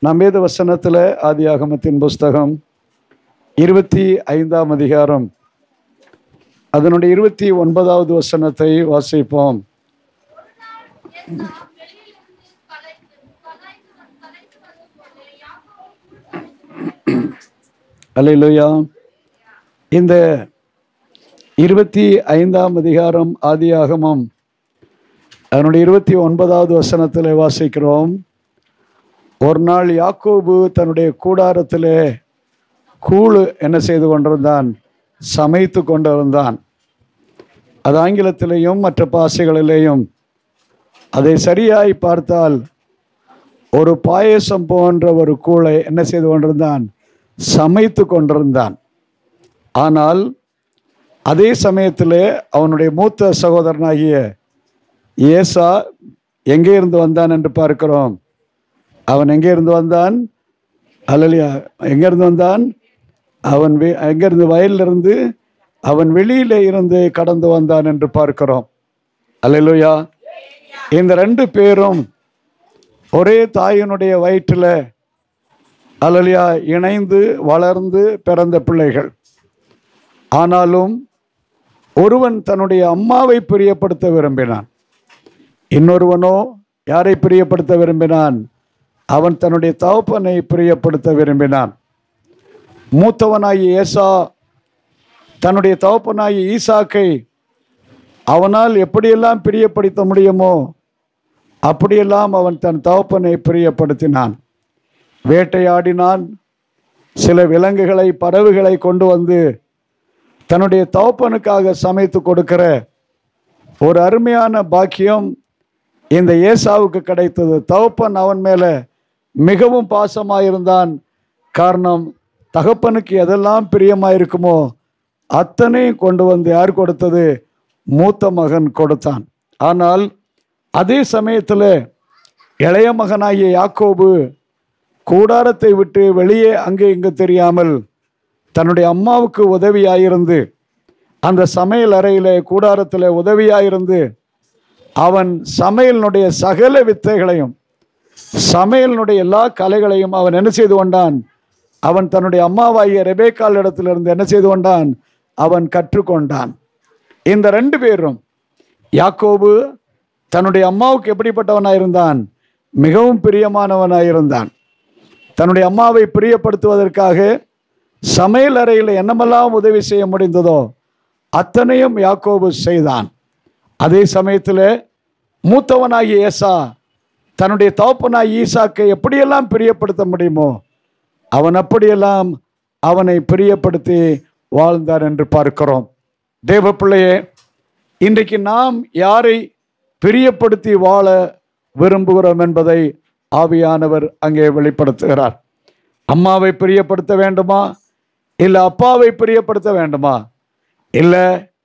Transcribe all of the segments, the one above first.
நாம் வேத வசனத்தில் ஆதியாகமத்தின் புஸ்தகம் இருபத்தி ஐந்தாம் அதிகாரம் அதனுடைய இருபத்தி ஒன்பதாவது வசனத்தை வாசிப்போம் அல்லேலூயா இந்த இருபத்தி ஐந்தாம் அதிகாரம் ஆதியாகமம் அதனுடைய இருபத்தி ஒன்பதாவது வசனத்தில் வாசிக்கிறோம் ஒரு நாள் யாக்கோபு தன்னுடைய கூடாரத்திலே கூழு என்ன செய்து கொண்டிருந்தான் சமைத்து கொண்டிருந்தான் அது ஆங்கிலத்திலேயும் மற்ற பாசைகளிலேயும் அதை சரியாய் பார்த்தால் ஒரு பாயசம் போன்ற ஒரு கூளை என்ன செய்து கொண்டிருந்தான் சமைத்து கொண்டிருந்தான் ஆனால் அதே சமயத்திலே அவனுடைய மூத்த சகோதரனாகிய ஏசா எங்கே இருந்து வந்தான் என்று பார்க்கிறோம் அவன் எங்கே இருந்து வந்தான் அல்லலியா எங்கே இருந்து வந்தான் அவன் வெ- எங்கிருந்து வயலிலிருந்து அவன் வெளியிலே இருந்து கடந்து வந்தான் என்று பார்க்கிறோம் அல்லேலூயா இந்த ரெண்டு பேரும் ஒரே தாயினுடைய வயிற்றில் அல்லலியா இணைந்து வளர்ந்து பிறந்த பிள்ளைகள் ஆனாலும் ஒருவன் தன்னுடைய அம்மாவை பிரியப்படுத்த விரும்பினான் இன்னொருவனோ யாரை பிரியப்படுத்த விரும்பினான் அவன் தன்னுடைய தகப்பனை பிரியப்படுத்த விரும்பினான் மூத்தவனாகிய ஏசா தன்னுடைய தகப்பனாகிய ஈசாக்கை அவனால் எப்படியெல்லாம் பிரியப்படுத்த முடியுமோ அப்படியெல்லாம் அவன் தன் தகப்பனை பிரியப்படுத்தினான் வேட்டையாடினான் சில விலங்குகளை பறவைகளை கொண்டு வந்து தன்னுடைய தகப்பனுக்காக சமைத்து கொடுக்கிற ஒரு அருமையான பாக்கியம் இந்த ஏசாவுக்கு கிடைத்தது தகப்பன் அவன் மேலே மிகவும் பாசமாயிருந்தான் காரணம் தகப்பனுக்கு எதெல்லாம் பிரியமாக இருக்குமோ அத்தனையும் கொண்டு வந்து யார் கொடுத்தது மூத்த மகன் கொடுத்தான் ஆனால் அதே சமயத்தில் இளைய மகனாகிய யாக்கோபு கூடாரத்தை விட்டு வெளியே அங்கே இங்கு தெரியாமல் தன்னுடைய அம்மாவுக்கு உதவியாயிருந்து அந்த சமையல் அறையிலே கூடாரத்தில் உதவியாயிருந்து அவன் சமையலினுடைய சகல வித்தைகளையும் சமையலினுடைய எல்லா கலைகளையும் அவன் என்ன செய்து கொண்டான் அவன் தன்னுடைய அம்மாவாகிய ரெபேக்கால் இடத்திலிருந்து என்ன செய்து கொண்டான் அவன் கற்றுக்கொண்டான் இந்த ரெண்டு பேரும் யாக்கோபு தன்னுடைய அம்மாவுக்கு எப்படிப்பட்டவனாக இருந்தான் மிகவும் பிரியமானவனாக இருந்தான் தன்னுடைய அம்மாவை பிரியப்படுத்துவதற்காக சமையல் அறையில் என்னமெல்லாம் உதவி செய்ய முடிந்ததோ அத்தனையும் யாக்கோபு செய்தான் அதே சமயத்தில் மூத்தவனாகிய ஏசா தன்னுடைய தகப்பனாகிய ஈசாக்கை எப்படியெல்லாம் பிரியப்படுத்த முடியுமோ அவன் அப்படியெல்லாம் அவனை பிரியப்படுத்தி வாழ்ந்தார் என்று பார்க்கிறோம் தேவ பிள்ளையே இன்றைக்கு நாம் யாரை பிரியப்படுத்தி வாழ விரும்புகிறோம் என்பதை ஆவியானவர் அங்கே வெளிப்படுத்துகிறார் அம்மாவை பிரியப்படுத்த வேண்டுமா இல்லை அப்பாவை பிரியப்படுத்த வேண்டுமா இல்லை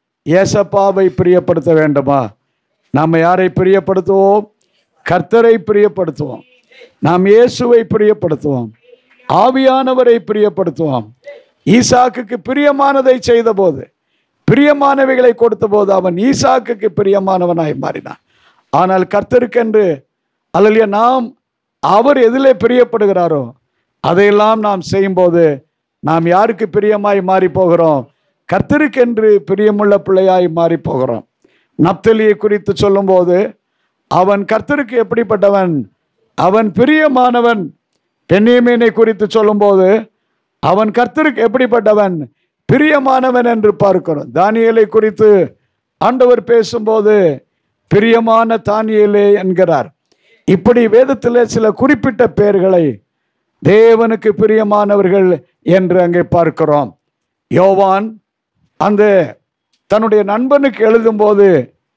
ஏசப்பாவை பிரியப்படுத்த வேண்டுமா நாம் யாரை பிரியப்படுத்துவோம் கர்த்தரை பிரியப்படுத்துவோம் நாம் இயேசுவை பிரியப்படுத்துவோம் ஆவியானவரை பிரியப்படுத்துவோம் ஈசாக்குக்கு பிரியமானதை செய்தபோது பிரியமானவைகளை கொடுத்தபோது அவன் ஈசாக்குக்கு பிரியமானவனாய் மாறினான் ஆனால் கர்த்தருக்கென்று அல்லலியா நாம் அவர் எதிலே பிரியப்படுகிறாரோ அதையெல்லாம் நாம் செய்யும்போது நாம் யாருக்கு பிரியமாய் மாறி போகிறோம் கர்த்தருக்கென்று பிரியமுள்ள பிள்ளையாய் மாறி போகிறோம் நப்தலியை குறித்து சொல்லும்போது அவன் கர்த்தருக்கு எப்படிப்பட்டவன் அவன் பிரியமானவன் பெண்ணியமீனை குறித்து சொல்லும்போது அவன் கர்த்தருக்கு எப்படிப்பட்டவன் பிரியமானவன் என்று பார்க்கிறோம் தானியேலை குறித்து ஆண்டவர் பேசும்போது பிரியமான தானியேலே என்கிறார் இப்படி வேதத்தில் சில குறிப்பிட்ட பெயர்களை தேவனுக்கு பிரியமானவர்கள் என்று அங்கே பார்க்கிறோம் யோவான் அந்த தன்னுடைய நண்பனுக்கு எழுதும்போது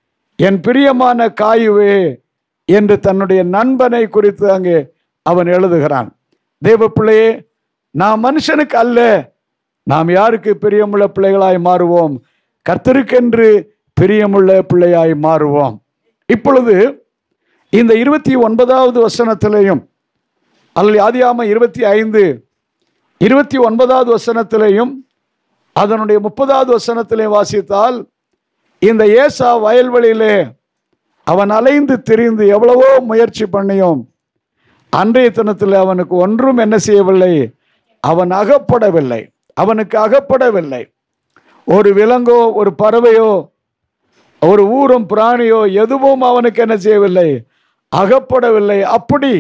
என் பிரியமான காயுவே என்று தன்னுடைய நண்பனை குறித்து அங்கே அவன் எழுதுகிறான் தேவ பிள்ளையே நாம் மனுஷனுக்கு அல்ல நாம் யாருக்கு பிரியமுள்ள பிள்ளைகளாய் மாறுவோம் கர்த்தருக்கென்று பிரியமுள்ள பிள்ளையாய் மாறுவோம் இப்பொழுது இந்த இருபத்தி ஒன்பதாவது வசனத்திலையும் அல்லது ஆதியாம இருபத்தி ஐந்து இருபத்தி ஒன்பதாவது வசனத்திலையும் அதனுடைய முப்பதாவது வசனத்திலே வாசித்தால் இந்த ஏசா வயல்வெளியிலே அவன் அலைந்து திரிந்து எவ்வளவோ முயற்சி பண்ணியும் அன்றைய தினத்தில் அவனுக்கு ஒன்றும் என்ன செய்யவில்லை அவன் அகப்படவில்லை அவனுக்கு அகப்படவில்லை ஒரு விலங்கோ ஒரு பறவையோ ஒரு ஊரும் பிராணியோ எதுவும் அவனுக்கு என்ன செய்யவில்லை அகப்படவில்லை அப்படி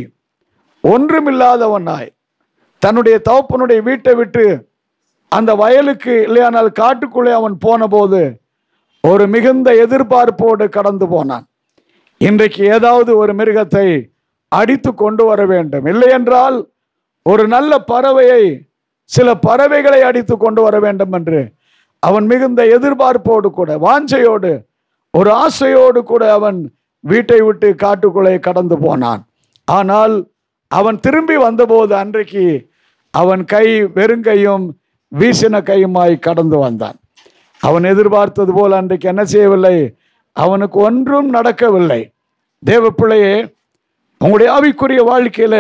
ஒன்றுமில்லாதவனாய் தன்னுடைய தகப்பனுடைய வீட்டை விட்டு அந்த வயலுக்கு இல்லையானால் காட்டுக்குள்ளே அவன் போனபோது ஒரு மிகுந்த எதிர்பார்ப்போடு கடந்து போனான் இன்றைக்கு ஏதாவது ஒரு மிருகத்தை அடித்து கொண்டு வர வேண்டும் இல்லை என்றால் ஒரு நல்ல பறவையை சில பறவைகளை அடித்து கொண்டு வர வேண்டும் என்று அவன் மிகுந்த எதிர்பார்ப்போடு கூட வாஞ்சையோடு ஒரு ஆசையோடு கூட அவன் வீட்டை விட்டு காட்டுக்குள்ளே கடந்து போனான் ஆனால் அவன் திரும்பி வந்தபோது அன்றைக்கு அவன் கை வெறுங்கையும் வீசின கையுமாய் கடந்து வந்தான் அவன் எதிர்பார்த்தது போல் அன்றைக்கு என்ன செய்யவில்லை அவனுக்கு ஒன்றும் நடக்கவில்லை தேவ பிள்ளையே உங்களுடைய ஆவிக்குரிய வாழ்க்கையில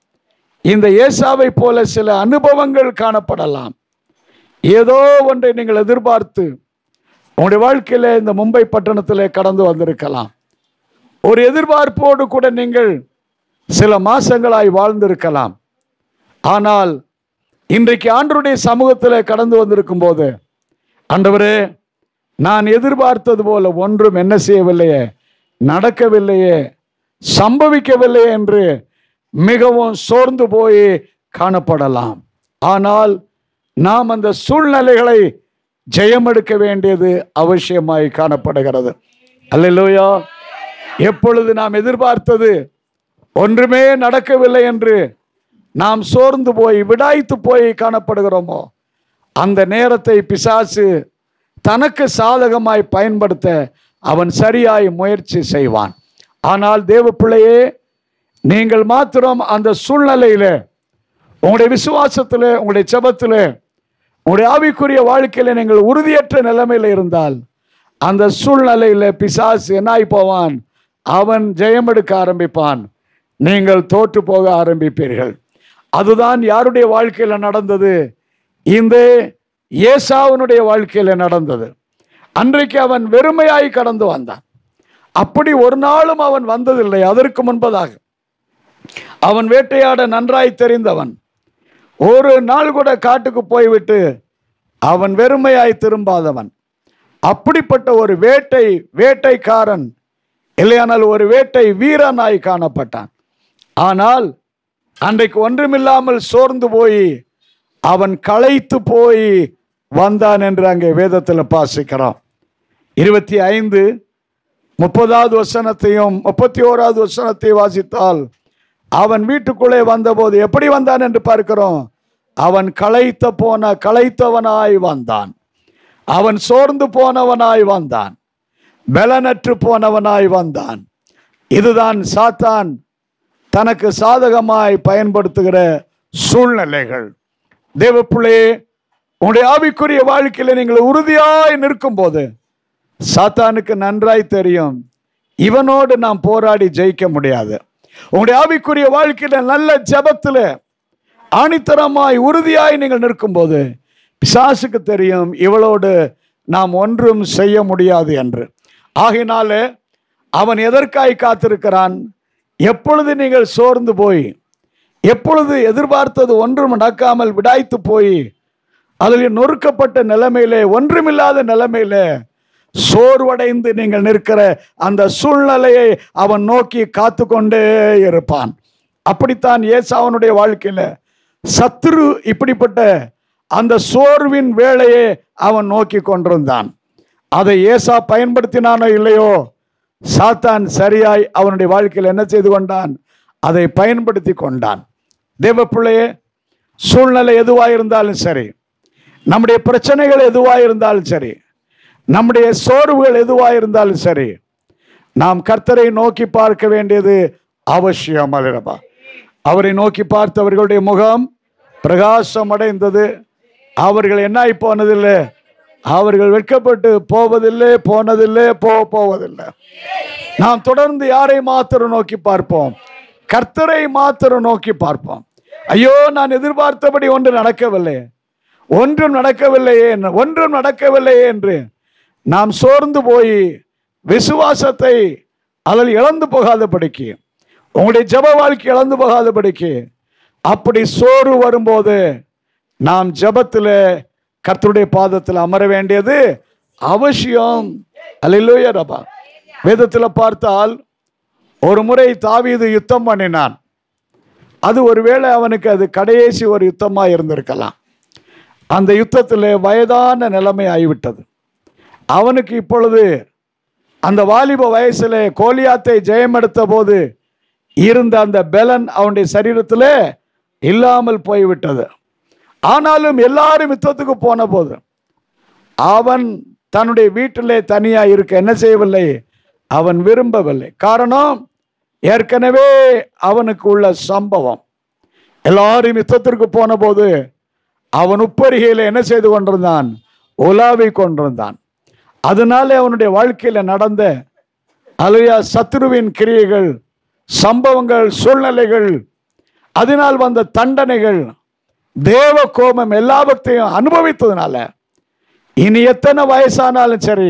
இந்த ஏசாவை போல சில அனுபவங்கள் காணப்படலாம் ஏதோ ஒன்றை நீங்கள் எதிர்பார்த்து உங்களுடைய வாழ்க்கையில இந்த மும்பை பட்டணத்தில் கடந்து வந்திருக்கலாம் ஒரு எதிர்பார்ப்போடு கூட நீங்கள் சில மாசங்களாய் வாழ்ந்திருக்கலாம் ஆனால் இன்றைக்கு ஆண்டருடைய சமூகத்தில் கடந்து வந்திருக்கும் போது ஆண்டவரே நான் எதிர்பார்த்தது போல ஒன்றும் என்ன செய்யவில்லையே நடக்கவில்லையே சம்பவிக்கவில்லை என்று மிகவும் சோர்ந்து போய் காணப்படலாம் ஆனால் நாம் அந்த சூழ்நிலைகளை ஜெயமெடுக்க வேண்டியது அவசியமாய் காணப்படுகிறது அல்லையா எப்பொழுது நாம் எதிர்பார்த்தது ஒன்றுமே நடக்கவில்லை என்று நாம் சோர்ந்து போய் விடாய்த்து போய் காணப்படுகிறோமோ அந்த நேரத்தை பிசாசு தனக்கு சாதகமாய் பயன்படுத்த அவன் சரியாய் முயற்சி செய்வான் ஆனால் தேவ பிள்ளையே நீங்கள் மாத்திரம் அந்த சூழ்நிலையில உங்களுடைய விசுவாசத்தில் உங்களுடைய செபத்தில் உங்களுடைய ஆவிக்குரிய வாழ்க்கையில நீங்கள் உறுதியற்ற நிலைமையில் இருந்தால் அந்த சூழ்நிலையில பிசாசு என்னாய் போவான் அவன் ஜெயம் எடுக்க ஆரம்பிப்பான் நீங்கள் தோற்று போக ஆரம்பிப்பீர்கள் அதுதான் யாருடைய வாழ்க்கையில நடந்தது இந்த ஏசாவனுடைய வாழ்க்கையில நடந்தது அன்றைக்கு அவன் வெறுமையாய் கடந்து வந்தான் அப்படி ஒரு நாளும் அவன் வந்ததில்லை அதற்கு முன்பதாக அவன் வேட்டையாட நன்றாய் தெரிந்தவன் ஒரு நாள் கூட காட்டுக்கு போய்விட்டு அவன் வெறுமையாய் திரும்பாதவன் அப்படிப்பட்ட ஒரு வேட்டை வேட்டைக்காரன் இல்லையானால் ஒரு வேட்டை வீரனாய் காணப்பட்டான் ஆனால் அன்றைக்கு ஒன்றுமில்லாமல் சோர்ந்து போய் அவன் களைத்து போய் வந்தான் என்று அங்கே வேதத்தில் பாசிக்கிறோம் இருபத்தி ஐந்து முப்பதாவது வசனத்தையும் முப்பத்தி ஓராவது வசனத்தையும் வாசித்தால் அவன் வீட்டுக்குள்ளே வந்தபோது எப்படி வந்தான் என்று பார்க்கிறோம் அவன் களைத்த போன களைத்தவனாய் வந்தான் அவன் சோர்ந்து போனவனாய் வந்தான் பலனற்று போனவனாய் வந்தான் இதுதான் சாத்தான் தனக்கு சாதகமாய் பயன்படுத்துகிற சூழ்நிலைகள் தேவப்பிள்ளையே உங்களுடைய ஆவிக்குரிய வாழ்க்கையில நீங்கள் உறுதியாய் நிற்கும் போது சாத்தானுக்கு நன்றாய் தெரியும் இவனோடு நாம் போராடி ஜெயிக்க முடியாது உங்களுடைய ஆவிக்குரிய வாழ்க்கையில நல்ல ஜெபத்துல ஆணித்தரமாய் உறுதியாய் நீங்கள் நிற்கும்போது பிசாசுக்கு தெரியும் இவளோடு நாம் ஒன்றும் செய்ய முடியாது என்று ஆகினால அவன் எதற்காய் காத்திருக்கிறான் எப்பொழுது நீங்கள் சோர்ந்து போய் எப்பொழுது எதிர்பார்த்தது ஒன்றும் நடக்காமல் விடாய்த்து போய் அதில் நொறுக்கப்பட்ட நிலைமையிலே ஒன்றுமில்லாத நிலைமையிலே சோர்வடைந்து நீங்கள் நிற்கிற அந்த சூழ்நிலையை அவன் நோக்கி காத்து கொண்டே இருப்பான் அப்படித்தான் ஏசாவனுடைய வாழ்க்கையில சத்துரு இப்படிப்பட்ட அந்த சோர்வின் வேலையை அவன் நோக்கி கொண்டிருந்தான் அதை ஏசா பயன்படுத்தினானோ இல்லையோ சாத்தான் சரியாய் அவனுடைய வாழ்க்கையில் என்ன செய்து கொண்டான் அதை பயன்படுத்தி கொண்டான் தேவ பிள்ளையே சூழ்நிலை எதுவாக இருந்தாலும் சரி நம்முடைய பிரச்சனைகள் எதுவாக இருந்தாலும் சரி நம்முடைய சோர்வுகள் எதுவாக இருந்தாலும் சரி நாம் கர்த்தரை நோக்கி பார்க்க வேண்டியது அவசியம் அல்லவா அவரை நோக்கி பார்த்தவர்களுடைய முகம் பிரகாசம் அடைந்தது அவர்கள் என்னாய் போனதில்லை அவர்கள் வெட்கப்பட்டு போவதில்லை போனதில்லை போக போவதில்லை நாம் தொடர்ந்து யாரை மாத்திரம் நோக்கி பார்ப்போம் கர்த்தரை மாத்திரம் நோக்கி பார்ப்போம் ஐயோ நான் எதிர்பார்த்தபடி ஒன்று நடக்கவில்லை ஒன்றும் நடக்கவில்லையே என்று- ஒன்றும் நடக்கவில்லையே என்று நாம் சோர்ந்து போய் விசுவாசத்தை அதில் இழந்து போகாதபடிக்கு உங்களுடைய ஜெப வாழ்க்கை இழந்து போகாதபடிக்கு அப்படி சோறு வரும்போது நாம் ஜெபத்தில் கர்த்தருடைய பாதத்தில் அமர வேண்டியது அவசியம் அல்லையா ரபா வேதத்தில் பார்த்தால் ஒரு முறை தாவீது யுத்தம் பண்ணினான் அது ஒருவேளை அவனுக்கு அது கடைசி ஒரு யுத்தமாக இருந்திருக்கலாம் அந்த யுத்தத்தில் வயதான நிலைமை ஆகிவிட்டது அவனுக்கு இப்பொழுது அந்த வாலிப வயசில் கோலியாத்தை ஜெயமெடுத்த போது இருந்த அந்த பெலன் அவனுடைய சரீரத்தில் இல்லாமல் போய்விட்டது ஆனாலும் எல்லாரும் யுத்தத்துக்கு போன போது அவன் தன்னுடைய வீட்டிலே தனியாக இருக்க என்ன செய்யவில்லை அவன் விரும்பவில்லை காரணம் ஏற்கனவே அவனுக்கு உள்ள சம்பவம் எல்லாரும் யுத்தத்திற்கு போன போது அவன் உப்பரிகையில் என்ன செய்து கொண்டிருந்தான் உலாவி கொண்டிருந்தான் அதனால அவனுடைய வாழ்க்கையில் நடந்த அலையா சத்ருவின் கிரியைகள் சம்பவங்கள் சூழ்நிலைகள் அதனால் வந்த தண்டனைகள் தேவ கோபம் எல்லாவற்றையும் அனுபவித்ததுனால இனி எத்தனை வயசானாலும் சரி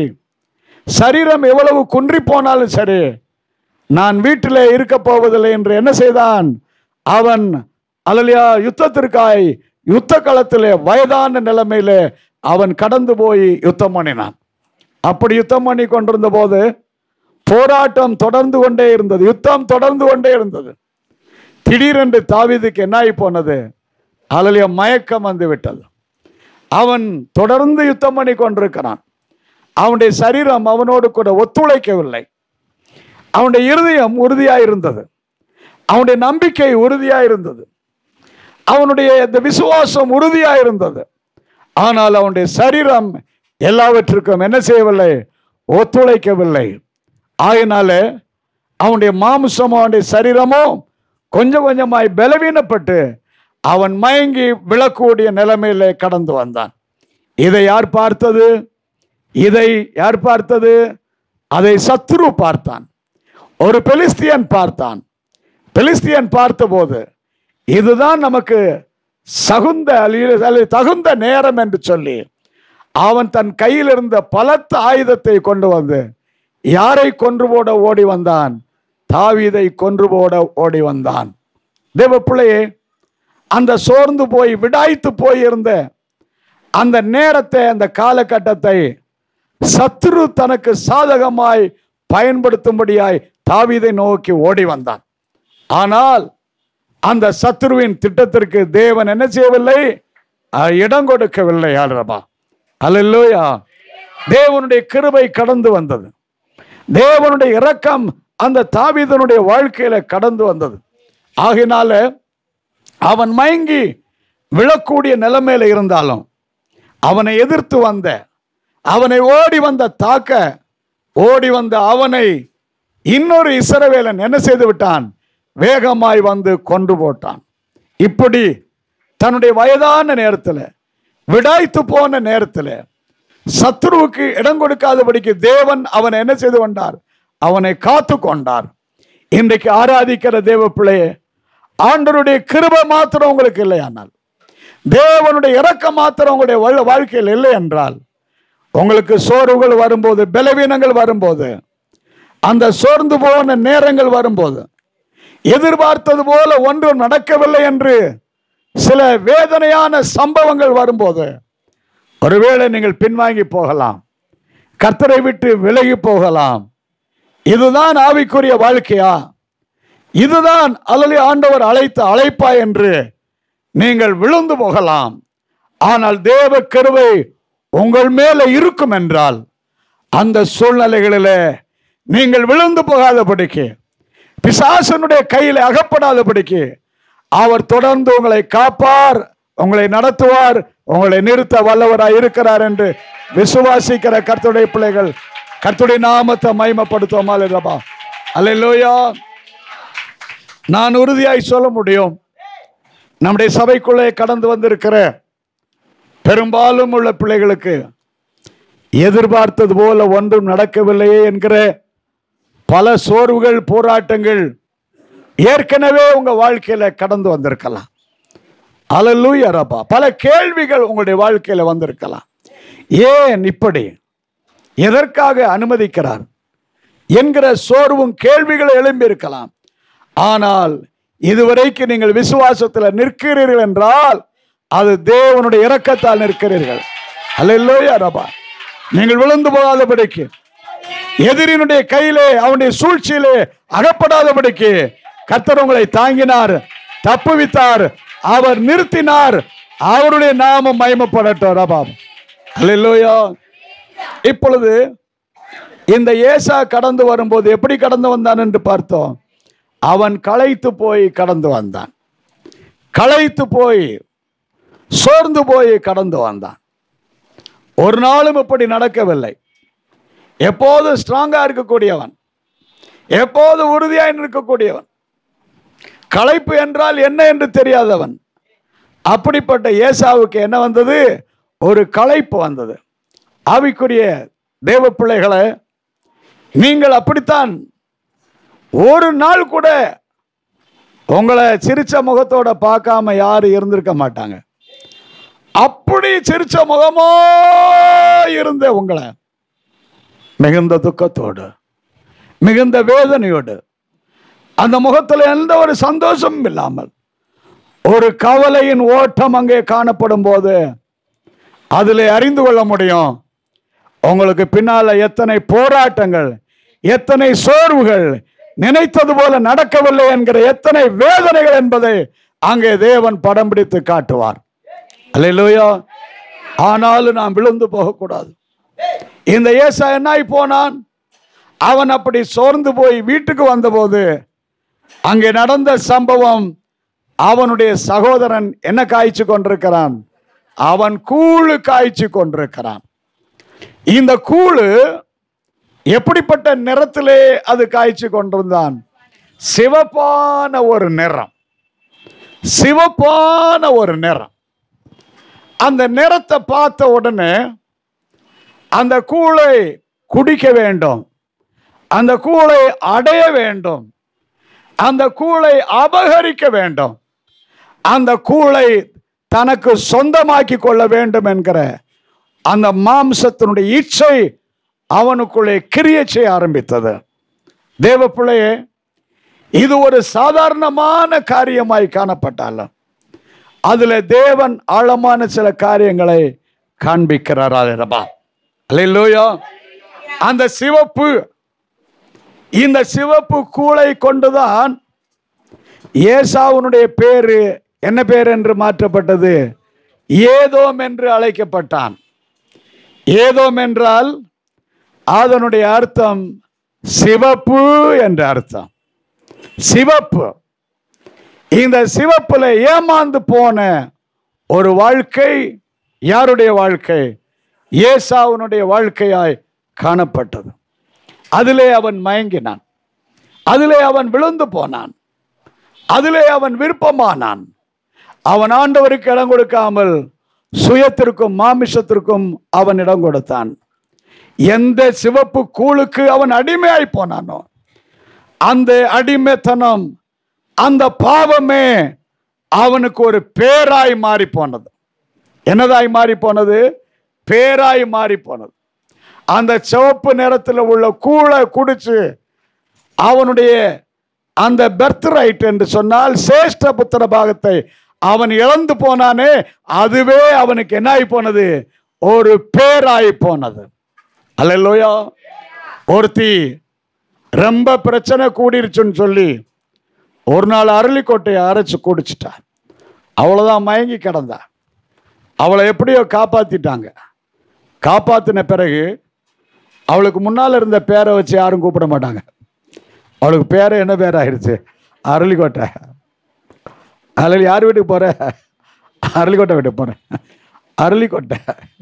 சரீரம் எவ்வளவு குன்றி போனாலும் சரி நான் வீட்டில் இருக்க போவதில்லை என்று என்ன செய்தான் அவன் அலலியா யுத்தத்திற்காய் யுத்த களத்திலே வயதான நிலைமையிலே அவன் கடந்து போய் யுத்தம் பண்ணினான் அப்படி யுத்தம் பண்ணி கொண்டிருந்த போது போராட்டம் தொடர்ந்து கொண்டே இருந்தது யுத்தம் தொடர்ந்து கொண்டே இருந்தது திடீரென்று தாவீதுக்கு என்ன ஆகி போனது அலலிய மயக்கம் வந்து விட்டது அவன் தொடர்ந்து யுத்தம் பண்ணி கொண்டிருக்கிறான் அவனுடைய சரீரம் அவனோடு கூட ஒத்துழைக்கவில்லை அவனுடைய இருதயம் உறுதியாக இருந்தது அவனுடைய நம்பிக்கை உறுதியாக இருந்தது அவனுடைய இந்த விசுவாசம் உறுதியாக இருந்தது ஆனால் அவனுடைய சரீரம் எல்லாவற்றுக்கும் என்ன செய்யவில்லை ஒத்துழைக்கவில்லை ஆகினால அவனுடைய மாம்சமும் அவனுடைய சரீரமும் கொஞ்சம் கொஞ்சமாய் பலவீனப்பட்டு அவன் மயங்கி விழக்கூடிய நிலைமையில கடந்து வந்தான் இதை யார் பார்த்தது இதை யார் பார்த்தது அதை சத்ரு பார்த்தான் ஒரு பெலிஸ்தியன் பார்த்தான் பெலிஸ்தியன் பார்த்தபோது இதுதான் நமக்கு சகுந்த அல்லது அல்லது தகுந்த நேரம் என்று சொல்லி அவன் தன் கையில் இருந்த பலத்த ஆயுதத்தை கொண்டு வந்து யாரை கொன்று போட ஓடி வந்தான் தாவீதை கொன்று போட ஓடி வந்தான் தேவ பிள்ளையே அந்த சோர்ந்து போய் விடாய்த்து போய் இருந்த அந்த நேரத்தை அந்த காலகட்டத்தை சத்ரு தனக்கு சாதகமாய் பயன்படுத்தும்படியாய் தாவீதை நோக்கி ஓடி வந்தான் ஆனால் அந்த சத்ருவின் திட்டத்திற்கு தேவன் என்ன செய்யவில்லை அஹ், இடம் கொடுக்கவில்லை ஆல்ரபா அல்லா தேவனுடைய கிருபை கடந்து வந்தது தேவனுடைய இரக்கம் அந்த தாவீதனுடைய வாழ்க்கையில கடந்து வந்தது ஆகினால அவன் மயங்கி விழக்கூடிய நிலைமையில இருந்தாலும் அவனை எதிர்த்து வந்த அவனை ஓடி வந்த தாக்க ஓடி வந்த அவனை இன்னொரு இஸ்ரவேலன் என்ன செய்து விட்டான் வேகமாய் வந்து கொண்டு போட்டான் இப்படி தன்னுடைய வயதான நேரத்தில் விடாய்த்து போன நேரத்தில் சத்ருவுக்கு இடம் கொடுக்காதபடிக்கு தேவன் அவனை என்ன செய்து கொண்டார் அவனை காத்து கொண்டார் இன்றைக்கு ஆராதிக்கிற தேவ பிள்ளையே ஆண்டவருடைய கிருபை மாத்திரம் உங்களுக்கு இல்லை ஆனால் தேவனுடைய இரக்கம் மாத்திரம் உங்களுடைய வாழ்- வாழ்க்கையில் இல்லை என்றால் உங்களுக்கு சோர்வுகள் வரும்போது பலவீனங்கள் வரும்போது அந்த சோர்ந்து போன நேரங்கள் வரும்போது எதிர்பார்த்தது போல ஒன்றும் நடக்கவில்லை என்று சில வேதனையான சம்பவங்கள் வரும்போது ஒருவேளை நீங்கள் பின்வாங்கி போகலாம் கர்த்தரை விட்டு விலகி போகலாம் இதுதான் ஆவிக்குரிய வாழ்க்கையா இதுதான் அல்லது ஆண்டவர் அழைத்த அழைப்பா என்று நீங்கள் விழுந்து போகலாம் ஆனால் தேவ கருவை உங்கள் மேல இருக்கும் என்றால் அந்த சூழ்நிலைகளிலே நீங்கள் விழுந்து போகாதபடிக்கு பிசாசனுடைய கையில் அகப்படாதபடிக்கு அவர் தொடர்ந்து உங்களை காப்பார் உங்களை நடத்துவார் உங்களை நிறுத்த வல்லவராய் இருக்கிறார் என்று விசுவாசிக்கிற கர்த்தருடைய பிள்ளைகள் கர்த்தருடைய நாமத்தை மகிமைப்படுத்துவோமா இல்லப்பா அல்லையா நான் உறுதியாய் சொல்ல முடியும் நம்முடைய சபைக்குள்ளே கடந்து வந்திருக்கிற பெரும்பாலும் உள்ள பிள்ளைகளுக்கு எதிர்பார்த்தது போல ஒன்றும் நடக்கவில்லையே என்கிற பல சோர்வுகள் போராட்டங்கள் ஏற்கனவே உங்க வாழ்க்கையில கடந்து வந்திருக்கலாம் அலலூயா ரப்பா பல கேள்விகள் உங்களுடைய வாழ்க்கையில வந்திருக்கலாம் ஏன் இப்படி எதற்காக அனுமதிக்கிறார் என்கிற சோர்வும் கேள்விகள் எழும்பி இருக்கலாம் ஆனால் இதுவரைக்கும் நீங்கள் விசுவாசத்தில் நிற்கிறீர்கள் என்றால் அது தேவனுடைய இரக்கத்தால் நிற்கிறீர்கள் அல்லையா ரபா நீங்கள் விழுந்து போகாதபடிக்கு எதிரினுடைய கையிலே அவனுடைய சூழ்ச்சியிலே அகப்படாதபடிக்கு கர்த்தர் உங்களை தாங்கினார் தப்புவித்தார் அவர் நிறுத்தினார் அவருடைய நாமம் மயமப்படட்டும் ரபாம் அல்லையா இப்பொழுது இந்த ஏசா கடந்து வரும்போது எப்படி கடந்து வந்தான் என்று பார்த்தோம் அவன் களைத்து போய் கடந்து வந்தான் களைத்து போய் சோர்ந்து போய் கடந்து வந்தான் ஒரு நாளும் இப்படி நடக்கவில்லை எப்போதும் ஸ்ட்ராங்கா இருக்கக்கூடியவன் எப்போது உறுதியாய் இருக்கக்கூடியவன் களைப்பு என்றால் என்ன என்று தெரியாதவன் அப்படிப்பட்ட ஏசாவுக்கு என்ன வந்தது ஒரு களைப்பு வந்தது ஆவிக்குரிய தேவ பிள்ளைகளை நீங்கள் அப்படித்தான் ஒரு நாள் கூட உங்களை சிரிச்ச முகத்தோட பார்க்காம யாரும் இருந்திருக்க மாட்டாங்க அப்படி சிரிச்ச முகமோ இருந்த உங்களை மிகுந்த துக்கத்தோடு மிகுந்த வேதனையோடு அந்த முகத்தில் எந்த ஒரு சந்தோஷமும் இல்லாமல் ஒரு கவலையின் ஓட்டம் அங்கே காணப்படும் போது அதில் அறிந்து கொள்ள முடியும் உங்களுக்கு பின்னால எத்தனை போராட்டங்கள் எத்தனை சோர்வுகள் நினைத்தது போல நடக்கவில்லை என்கிற எத்தனை வேதனைகள் என்பதை அங்கே தேவன் படம் பிடித்து காட்டுவார் அல்லையா ஆனாலும் நாம் விழுந்து போகக்கூடாது இந்த ஏசா என்னாய் போனான் அவன் அப்படி சோர்ந்து போய் வீட்டுக்கு வந்தபோது அங்கே நடந்த சம்பவம் அவனுடைய சகோதரன் என்ன காய்ச்சி கொண்டிருக்கிறான் அவன் கூழு காய்ச்சி கொண்டிருக்கிறான் இந்த கூழு எப்படிப்பட்ட நிறத்திலே அது காய்ச்சி கொண்டிருந்தான் சிவப்பான ஒரு நிறம் சிவப்பான ஒரு நிறம் அந்த நிறத்தை பார்த்த உடனே அந்த கூளை குடிக்க வேண்டும் அந்த கூளை அடைய வேண்டும் அந்த கூளை அபகரிக்க வேண்டும் அந்த கூளை தனக்கு சொந்தமாக்கி கொள்ள வேண்டும் என்கிற அந்த மாம்சத்தினுடைய இச்சை அவனுக்குள்ளே கிரிய செய்ய ஆரம்பித்தது தேவ பிள்ளையே இது ஒரு சாதாரணமான காரியமாய் காணப்பட்டாலும் அதுல தேவன் ஆழமான சில காரியங்களை காண்பிக்கிறார் அல்லவா அல்லேலூயா அந்த சிவப்பு இந்த சிவப்பு கூளை கொண்டுதான் ஏசாவுனுடைய பேரு என்ன பேர் என்று மாற்றப்பட்டது ஏதோம் என்று அழைக்கப்பட்டான் ஏதோம் என்றால் அதனுடைய அர்த்தம் சிவப்பு என்ற அர்த்தம் சிவப்பு இந்த சிவப்புல ஏமாந்து போன ஒரு வாழ்க்கை யாருடைய வாழ்க்கை ஏசாவுனுடைய வாழ்க்கையாய் காணப்பட்டது அதிலே அவன் மயங்கினான் அதிலே அவன் விழுந்து போனான் அதிலே அவன் விருப்பமானான் அவன் ஆண்டவருக்கு இடம் கொடுக்காமல் சுயத்திற்கும் மாமிசத்திற்கும் அவன் இடம் கொடுத்தான் எந்த சிவப்பு கூழுக்கு அவன் அடிமையாய் போனானோ அந்த அடிமைத்தனம் அந்த பாவமே அவனுக்கு ஒரு பேராய் மாறி போனது என்னதாய் மாறி போனது பேராய் மாறி போனது அந்த சிவப்பு நிறத்தில் உள்ள கூழை குடிச்சு அவனுடைய அந்த பெர்த் ரைட் என்று சொன்னால் சேஷ்ட புத்திர பாகத்தை அவன் இழந்து போனானே அதுவே அவனுக்கு என்ன ஆகி போனது ஒரு பேராய் போனது அல்லையா ஒருத்தி ரொம்ப பிரச்சனை கூடிருச்சுன்னு சொல்லி ஒரு நாள் அரளிக்கோட்டையை அரைச்சு குடிச்சிட்டா அவ்வளோதான் மயங்கி கிடந்தா அவளை எப்படியோ காப்பாத்திட்டாங்க காப்பாத்தின பிறகு அவளுக்கு முன்னால் இருந்த பேரை வச்சு யாரும் கூப்பிட மாட்டாங்க அவளுக்கு பேர் என்ன பேர் ஆயிடுச்சு அரளிக்கோட்டை அதில் யார் வீட்டுக்கு போகிற அரளிக்கோட்டை வீட்டுக்கு போகிறேன் அரளிக்கோட்டை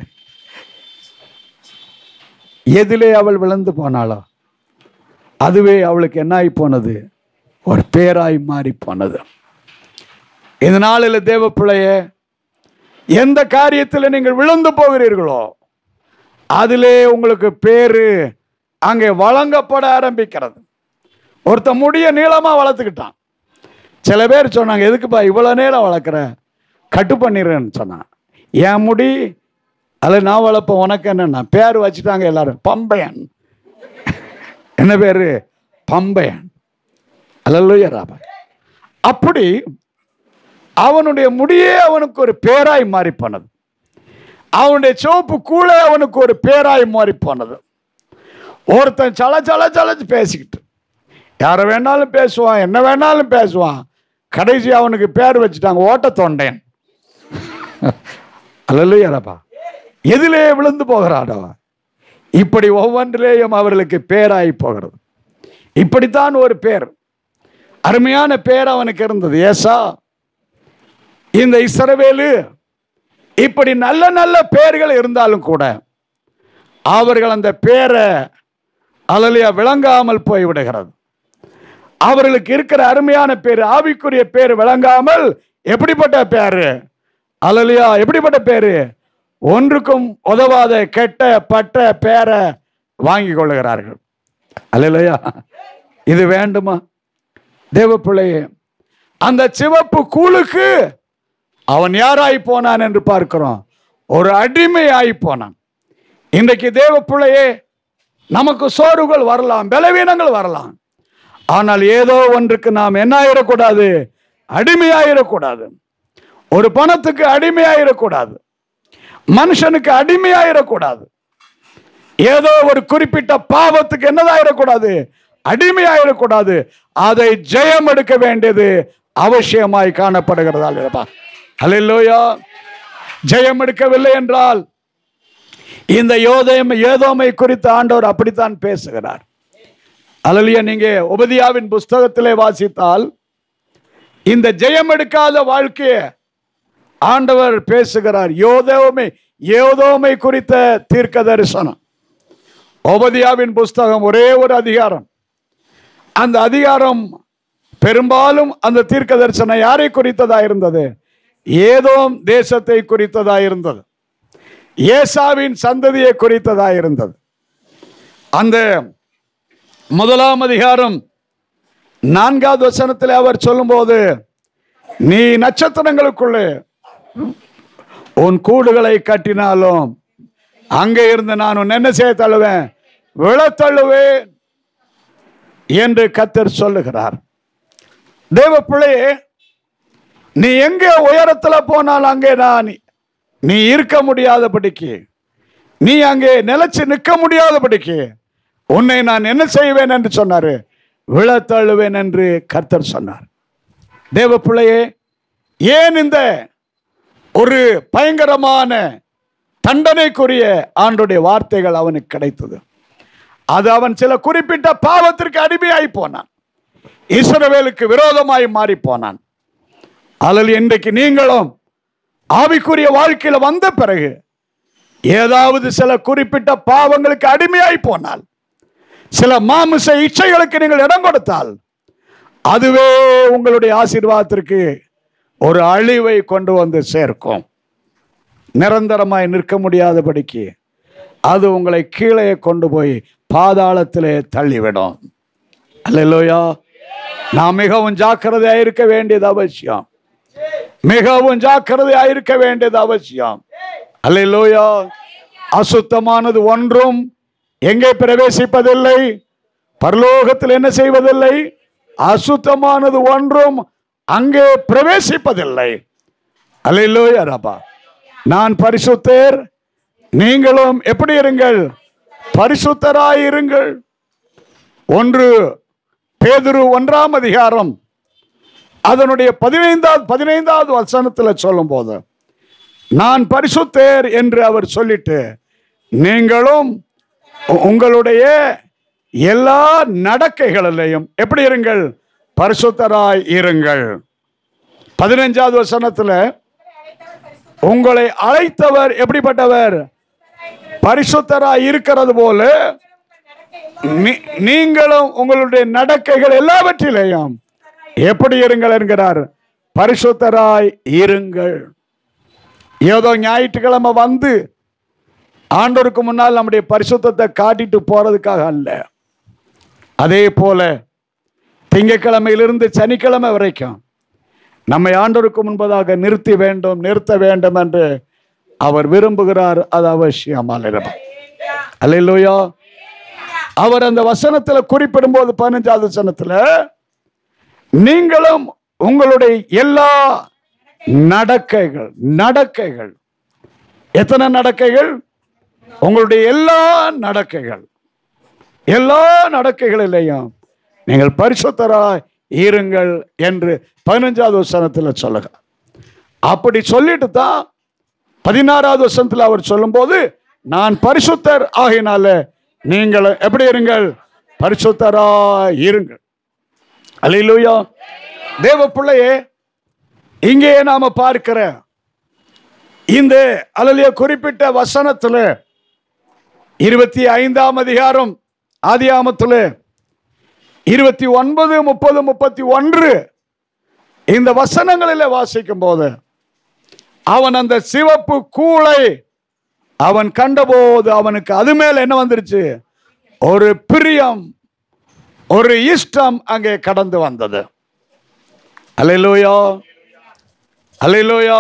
எதிலே அவள் விழுந்து போனாளோ அதுவே அவளுக்கு என்ன ஆகி போனது ஒரு பேராய் மாறி போனது இந்த நாளில் தேவ பிள்ளையே எந்த காரியத்தில் நீங்கள் விழுந்து போகிறீர்களோ அதிலே உங்களுக்கு பேரு அங்கே வழங்கப்பட ஆரம்பிக்கிறது ஒருத்த முடிய நீளமாக வளர்த்துக்கிட்டான் சில பேர் சொன்னாங்க எதுக்குப்பா இவ்வளோ நேரம் வளர்க்குற கட்டு பண்ணிடுறேன்னு சொன்னான் என் முடி அதில் நான் வளர்ப்பேன் உனக்கு என்னன்னா பேர் வச்சுட்டாங்க எல்லாரும் பம்பையன் என்ன பேர் பம்பையன் அல்லல்லுயா ராபா அப்படி அவனுடைய முடியே அவனுக்கு ஒரு பேராய் மாறி போனது அவனுடைய சிவப்பு கூட அவனுக்கு ஒரு பேராய் மாறி போனது ஒருத்தன் சல சல சலச்சு பேசிக்கிட்டு யாரை வேணாலும் பேசுவான் என்ன வேணாலும் பேசுவான் கடைசி அவனுக்கு பேர் வச்சுட்டாங்க ஓட்ட தொண்டையன் அல்லையாரப்பா எதிலே விழுந்து போகிறாடவா இப்படி ஒவ்வொன்றிலேயும் அவர்களுக்கு பேராய் போகிறது இப்படித்தான் ஒரு பேர் அருமையான பேர் அவனுக்கு இருந்தது ஏசா இந்த இஸ்ரவேலு இப்படி நல்ல நல்ல பெயர்கள் இருந்தாலும் கூட அவர்கள் அந்த பேரை அலலியா விளங்காமல் போய்விடுகிறது அவர்களுக்கு இருக்கிற அருமையான பேர் ஆவிக்குரிய பேர் விளங்காமல் எப்படிப்பட்ட பேரு அலலியா எப்படிப்பட்ட பேரு ஒன்றுக்கும் உதவாத கெட்ட பட்ட பேரை வாங்கி கொள்ளுகிறார்கள் அல்லையா இது வேண்டுமா தேவ பிள்ளையே அந்த சிவப்பு கூழுக்கு அவன் யாராய் போனான் என்று பார்க்கிறோம் ஒரு அடிமையாய் போனான் இன்றைக்கு தேவ பிள்ளையே நமக்கு சோறுகள் வரலாம் பலவீனங்கள் வரலாம் ஆனால் ஏதோ ஒன்றுக்கு நாம் என்ன ஆயிடக்கூடாது அடிமையாயிடக்கூடாது ஒரு பணத்துக்கு அடிமையாயிடக்கூடாது மனுஷனுக்கு அடிமையாயிடக்கூடாது ஏதோ ஒரு குறிப்பிட்ட பாவத்துக்கு என்னதாயிடக்கூடாது அடிமையாயிடக்கூடாது அதை ஜெயம் எடுக்க வேண்டியது அவசியமாய் காணப்படுகிறதால் இருப்பா அல்லையா ஜெயம் எடுக்கவில்லை என்றால் இந்த யோதயம் ஏதோமை குறித்த ஆண்டவர் அப்படித்தான் பேசுகிறார் அலலிய நீங்க உபதியாவின் புஸ்தகத்திலே வாசித்தால் இந்த ஜெயம் எடுக்காத வாழ்க்கைய ஆண்டவர் பேசுகிறார் யோதோமை யோதோமை குறித்த தீர்க்க தரிசனம் உபதியாவின் புஸ்தகம் ஒரே ஒரு அதிகாரம் அந்த அதிகாரம் பெரும்பாலும் அந்த தீர்க்க தரிசனம் யாரை குறித்ததா இருந்தது ஏதோம் தேசத்தை குறித்ததா இருந்தது ஏசாவின் சந்ததியை குறித்ததா இருந்தது அந்த முதலாம் அதிகாரம் நான்காவது வசனத்தில் அவர் சொல்லும்போது நீ நட்சத்திரங்களுக்குள்ளே உன் கூடுகளை கட்டினாலும் அங்கே இருந்து நான் உன்னை என்ன செய்ய தள்ளுவேன் விழத்தள்ளுவேன் என்று கத்தர் சொல்லுகிறார் தேவ பிள்ளையே நீ எங்கே உயரத்துல போனால் அங்கே நான் நீ இருக்க முடியாதபடிக்கு நீ அங்கே நிலைச்சு நிற்க முடியாதபடிக்கு உன்னை நான் என்ன செய்வேன் என்று சொன்னாரு விழத்தள்ளுவேன் என்று கர்த்தர் சொன்னார் தேவ பிள்ளையே ஏன் இந்த ஒரு பயங்கரமான தண்டனைக்குரிய ஆண்டுடைய வார்த்தைகள் அவனுக்கு கிடைத்தது அது அவன் சில குறிப்பிட்ட பாவத்திற்கு அடிமையாய் போனான் இஸ்ரவேலுக்கு விரோதமாய் மாறி போனான் அதில் இன்றைக்கு நீங்களும் ஆவிக்குரிய வாழ்க்கையில வந்த பிறகு ஏதாவது சில குறிப்பிட்ட பாவங்களுக்கு அடிமையாய் போனால் சில மாமிச இச்சைகளுக்கு நீங்கள் இடம் கொடுத்தால் அதுவே உங்களுடைய ஆசீர்வாதத்திற்கு ஒரு அழிவை கொண்டு வந்து சேர்க்கும் நிரந்தரமாய் நிற்க முடியாதபடிக்கு அது உங்களை கீழே கொண்டு போய் பாதாளத்திலே தள்ளிவிடும் அல்லையா நாம் மிகவும் ஜாக்கிரதையா இருக்க வேண்டியது அவசியம் மிகவும் ஜாக்கிரதையா இருக்க வேண்டியது அவசியம் அல்லையா அசுத்தமானது ஒன்றும் எங்கே பிரவேசிப்பதில்லை பரலோகத்தில் என்ன செய்வதில்லை அசுத்தமானது ஒன்றும் அங்கே பிரவேசிப்பதில்லை அல்லையா ரபா நான் பரிசுத்தர் நீங்களும் எப்படி இருங்கள் பரிசுத்தராய் இருங்கள் ஒன்று பேதுரு ஒன்றாம் அதிகாரம் அதனுடைய பதினைந்தாவது பதினைந்தாவது வசனத்தில் சொல்லும் போது நான் பரிசுத்தேர் என்று அவர் சொல்லிட்டு நீங்களும் உ- உங்களுடைய எல்லா நடக்கைகளிலையும் எப்படி இருங்கள் பரிசுத்தராய் இருங்கள் பதினைஞ்சாவது வசனத்துல உங்களை அழைத்தவர் எப்படிப்பட்டவர் பரிசுத்தராய் இருக்கிறது போல நீ- நீங்களும் உங்களுடைய நடக்கைகள் எல்லாவற்றிலேயும் எப்படி இருங்கள் என்கிறார் பரிசுத்தராய் இருங்கள் ஏதோ ஞாயிற்றுக்கிழமை வந்து ஆண்டோருக்கு முன்னால் நம்முடைய பரிசுத்தத்தை காட்டிட்டு போறதுக்காக அல்ல அதே போல திங்கட்கிழமையிலிருந்து சனிக்கிழமை வரைக்கும் நம்மை ஆண்டோருக்கு முன்பதாக நிறுத்தி வேண்டும் நிறுத்த வேண்டும் என்று அவர் விரும்புகிறார் அது அவசியமாக இருக்கும் அல்லையா அவர் அந்த வசனத்துல குறிப்பிடும் போது பதினஞ்சாவது வசனத்துல நீங்களும் உங்களுடைய எல்லா நடக்கைகள் நடக்கைகள் எத்தனை நடக்கைகள் உங்களுடைய எல்லா நடக்கைகள் எல்லா நடக்கைகளிலேயும் நீங்கள் பரிசுத்தராய் இருங்கள் என்று பதினஞ்சாவது வசனத்தில் சொல்லுங்க அப்படி சொல்லிட்டு தான் பதினாறாவது வசனத்தில் அவர் சொல்லும்போது நான் பரிசுத்தர் ஆகினால நீங்கள் எப்படி இருங்கள் பரிசுத்தராய் இருங்கள் அல்லேலூயா தேவ பிள்ளையே இங்கே நாம பார்க்கிற இந்த அலலிய குறிப்பிட்ட வசனத்துல இருபத்தி ஐந்தாம் அதிகாரம் ஆதியாமத்துல இருபத்தி ஒன்பது முப்பது முப்பத்தி ஒன்று இந்த வசனங்களில் வாசிக்கும் போது அவன் அந்த சிவப்பு கூளை அவன் கண்டபோது அவனுக்கு அது மேல என்ன வந்துருச்சு ஒரு பிரியம் ஒரு இஷ்டம் அங்கே கடந்து வந்தது அல்லேலூயா அல்லேலூயா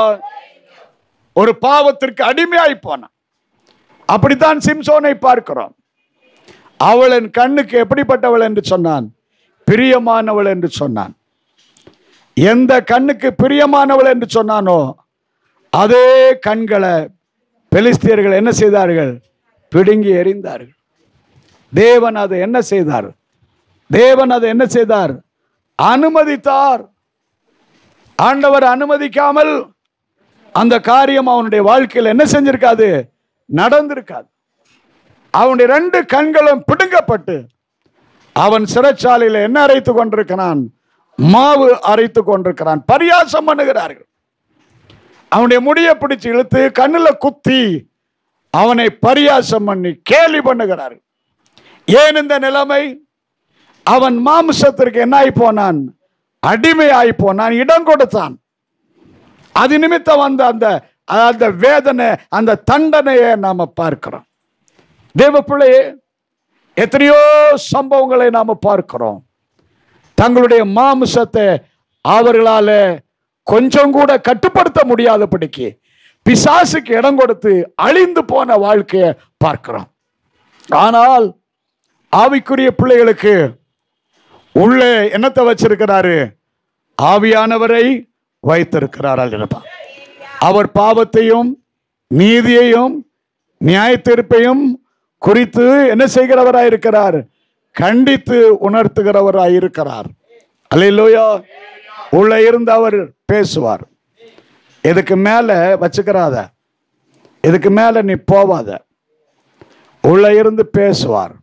ஒரு பாவத்திற்கு அடிமையாய் போனான் அப்படித்தான் சிம்சோனை பார்க்கிறோம் அவள் என் கண்ணுக்கு எப்படிப்பட்டவள் என்று சொன்னான் பிரியமானவள் என்று சொன்னான் எந்த கண்ணுக்கு பிரியமானவள் என்று சொன்னானோ அதே கண்களை பெலிஸ்தியர்கள் என்ன செய்தார்கள் பிடுங்கி எறிந்தார்கள் தேவன் அதை என்ன செய்தார் தேவன் அதை என்ன செய்தார் அனுமதித்தார் ஆண்டவர் அனுமதிக்காமல் அந்த காரியம் அவனுடைய வாழ்க்கையில் என்ன செஞ்சிருக்காது நடந்திருக்காது அவனுடைய ரெண்டு கண்களும் பிடுங்கப்பட்டு அவன் சிறைச்சாலையில் என்ன அரைத்து கொண்டிருக்கிறான் மாவு அரைத்து கொண்டிருக்கிறான் பரியாசம் பண்ணுகிறார்கள் அவனுடைய முடியை பிடிச்சு இழுத்து கண்ணுல குத்தி அவனை பரியாசம் பண்ணி கேலி பண்ணுகிறார்கள் ஏன் இந்த நிலைமை அவன் மாம்சத்திற்கு என்ன ஆகி போனான் அடிமை ஆகி போனான் இடம் கொடுத்தான் அது நிமித்தம் வந்த அந்த அந்த வேதனை அந்த தண்டனையை நாம பார்க்கிறோம் தேவ பிள்ளையே எத்தனையோ சம்பவங்களை நாம பார்க்கிறோம் தங்களுடைய மாம்சத்தை அவர்களால கொஞ்சம் கூட கட்டுப்படுத்த முடியாதபடிக்கு பிசாசுக்கு இடம் கொடுத்து அழிந்து போன வாழ்க்கையை பார்க்கிறோம் ஆனால் ஆவிக்குரிய பிள்ளைகளுக்கு உள்ளே என்னத்தை வச்சிருக்கிறாரு ஆவியானவரை வைத்திருக்கிறார் அல்லப்பா அவர் பாவத்தையும் நீதியையும் நியாய தீர்ப்பையும் குறித்து என்ன செய்கிறவராய் இருக்கிறார் கண்டித்து உணர்த்துகிறவராய் இருக்கிறார் அல்லையிலோயா உள்ள இருந்து அவர் பேசுவார் இதுக்கு மேல வச்சுக்கிறாத இதுக்கு மேல நீ போவாத உள்ள இருந்து பேசுவார்